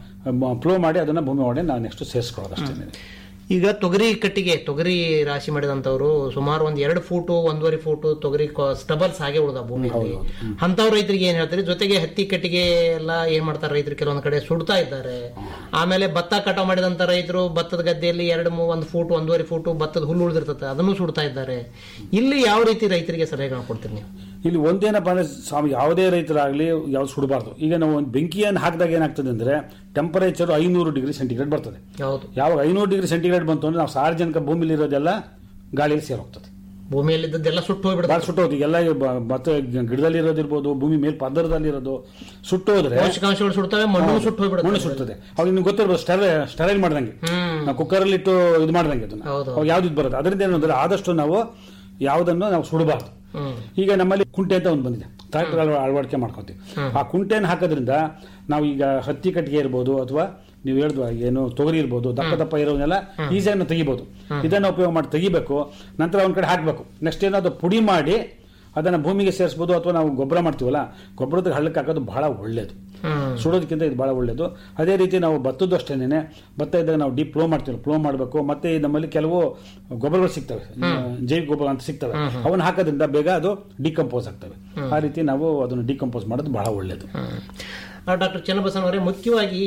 ಫ್ಲೋ ಮಾಡಿ ಅದನ್ನ ಭೂಮಿ ಒಳಗೆ ನಾವು ನೆಕ್ಸ್ಟ್ ಸೇರಿಸ್ಕೊಳ್ಳೋದು ಅಷ್ಟೇ ಈಗ ತೊಗರಿ ಕಟ್ಟಿಗೆ ತೊಗರಿ ರಾಶಿ ಮಾಡಿದಂತವ್ರು ಸುಮಾರು ಒಂದ್ ಎರಡು ಫೂಟು ಒಂದೂವರೆ ಫೂಟು ತೊಗರಿ ಸ್ಟಬಲ್ಸ್ ಹಾಗೆ ಉಳ್ದ ಭೂಮಿಯಲ್ಲಿ ಅಂತವ್ರ ರೈತರಿಗೆ ಏನ್ ಹೇಳ್ತಾರೆ ಜೊತೆಗೆ ಹತ್ತಿ ಕಟ್ಟಿಗೆ ಎಲ್ಲ ಏನ್ ಮಾಡ್ತಾರೆ ರೈತರು ಕೆಲವೊಂದ್ ಕಡೆ ಸುಡ್ತಾ ಇದ್ದಾರೆ ಆಮೇಲೆ ಭತ್ತ ಕಟಾವ್ ಮಾಡಿದಂತ ರೈತರು ಭತ್ತದ ಗದ್ದೆಯಲ್ಲಿ ಎರಡು ಮೂ ಒಂದು ಫೂಟ್ ಒಂದೂವರೆ ಫೂಟು ಭತ್ತದ ಹುಲ್ಲು ಉಳಿದಿರ್ತದೆ ಅದನ್ನು ಸುಡ್ತಾ ಇದ್ದಾರೆ ಇಲ್ಲಿ ಯಾವ ರೀತಿ ರೈತರಿಗೆ ಸಲಹೆಗಳನ್ನ ಕೊಡ್ತೀರಿ ನೀವು ಇಲ್ಲಿ ಒಂದೇನಪ್ಪ ಅಂದ್ರೆ ಸ್ವಾಮಿ ಯಾವುದೇ ರೈತರಾಗ್ಲಿ ಯಾವ್ದು ಸುಡಬಾರ್ದು ಈಗ ನಾವು ಒಂದು ಬೆಂಕಿಯನ್ನು ಹಾಕಿದಾಗ ಏನಾಗ್ತದೆ ಅಂದ್ರೆ ಟೆಂಪರೇಚರ್ ಐನೂರು ಡಿಗ್ರಿ ಸೆಂಟಿಗ್ರೇಡ್ ಬರ್ತದೆ ಹೌದು ಯಾವಾಗ ಐನೂರು ಡಿಗ್ರಿ ಸೆಂಟಿಗ್ರೇಡ್ ಬಂತು ಅಂದ್ರೆ ನಾವು ಸಾರ್ವಜನಿಕ ಭೂಮಿಲಿ ಇರೋದೆಲ್ಲ ಗಾಳಿಯಲ್ಲಿ ಸೇರೋಗ್ತದೆ ಭೂಮಿಯಲ್ಲಿ ಇದ್ದದ್ದೆಲ್ಲ ಸುಟ್ಟು ಹೋಗ್ಬಿಡುತ್ತೆ ಭಾಳ ಸುಟ್ಟೋದು ಎಲ್ಲ ಮತ್ತೆ ಗಿಡದಲ್ಲಿ ಇರೋದಿರ್ಬೋದು ಭೂಮಿ ಮೇಲೆ ಪದರದಲ್ಲಿ ಇರೋದು ಸುಟ್ಟೋದ್ರೆ ಪೋಷಕಾಂಶಗಳು ಸುಡ್ತವೆ ಮಣ್ಣು ಸುಟ್ಟು ಮಣ್ಣು ಹೋಗ್ಬಿಡುತ್ತೆ ಸುಡ್ತದೆ ಅವಾಗ ನಿಮ್ಗೆ ಗೊತ್ತಿರ್ಬೋದು ಸ್ಟೆರೈ ಸ್ಟೆರೈಲ್ ಮಾಡ್ದಂಗೆ ಹ್ಮ್ ನಾವು ಕುಕ್ಕರಲ್ಲಿ ಇಟ್ಟು ಇದು ಮಾಡ್ದಂಗೆ ಅದನ್ನ ಹೌದು. ಅವಾಗ ಯಾವ್ದು ಇದು ಬರುತ್ತೆ ಅದರಿಂದ ಏನಂದ್ರೆ ಆದಷ್ಟು ನಾವು ಯಾವುದನ್ನು ನಾವು ಸುಡಬಾರ್ದು ಹ್ಮ್ ಈಗ ನಮ್ಮಲ್ಲಿ ಕುಂಟೆ ಅಂತ ಒಂದು ಬಂದಿದೆ ಟ್ರಾಕ್ಟರ್ ಅಳವಡಿಕೆ ಮಾಡ್ಕೊತೀವಿ ಆ ಕುಂಟೆಯನ್ನು ಹಾಕೋದ್ರಿಂದ ನಾವು ಈಗ ಹತ್ತಿ ಕಟ್ಟಿಗೆ ಇರ್ಬೋದು ಅಥವಾ ನೀವು ಹೇಳಿದ್ವ ಏನು ತೊಗರಿ ಇರ್ಬೋದು ದಪ್ಪ ದಪ್ಪ ಇರೋವನ್ನೆಲ್ಲ ಈಸಿಯಾಗಿ ನಾವು ತೆಗಿಬೋದು ಇದನ್ನ ಉಪಯೋಗ ಮಾಡಿ ತೆಗಿಬೇಕು ನಂತರ ಒಂದ್ ಕಡೆ ಹಾಕ್ಬೇಕು ನೆಕ್ಸ್ಟ್ ಏನಾದ್ರು ಪುಡಿ ಮಾಡಿ ಅದನ್ನ ಭೂಮಿಗೆ ಸೇರಿಸಬಹುದು ಅಥವಾ ನಾವು ಗೊಬ್ಬರ ಮಾಡ್ತೀವಲ್ಲ ಗೊಬ್ಬರದ ಹಳ್ಳಕ್ಕೆ ಹಾಕೋದು ಬಹಳ ಒಳ್ಳೇದು ಸುಡೋದಕ್ಕಿಂತ ಇದು ಬಹಳ ಒಳ್ಳೇದು ಅದೇ ರೀತಿ ನಾವು ಭತ್ತದ್ದು ಅಷ್ಟೇನೆ ಭತ್ತ ಇದ್ದಾಗ ನಾವು ಡೀಪ್ ಫ್ಲೋ ಮಾಡ್ತೀವಿ ಫ್ಲೋ ಮಾಡಬೇಕು ಮತ್ತೆ ನಮ್ಮಲ್ಲಿ ಕೆಲವು ಗೊಬ್ಬರಗಳು ಸಿಗ್ತವೆ ಜೈವಿಕ ಗೊಬ್ಬರ ಅಂತ ಸಿಗ್ತವೆ ಅವನ್ನ ಹಾಕೋದ್ರಿಂದ ಬೇಗ ಅದು ಡಿಕಂಪೋಸ್ ಆಗ್ತವೆ ಆ ರೀತಿ ನಾವು ಅದನ್ನು ಡಿಕಂಪೋಸ್ ಮಾಡೋದು ಬಹಳ ಒಳ್ಳೇದು ಡಾಕ್ಟರ್ ಚನ್ನಬಸವನವರೇ ಮುಖ್ಯವಾಗಿ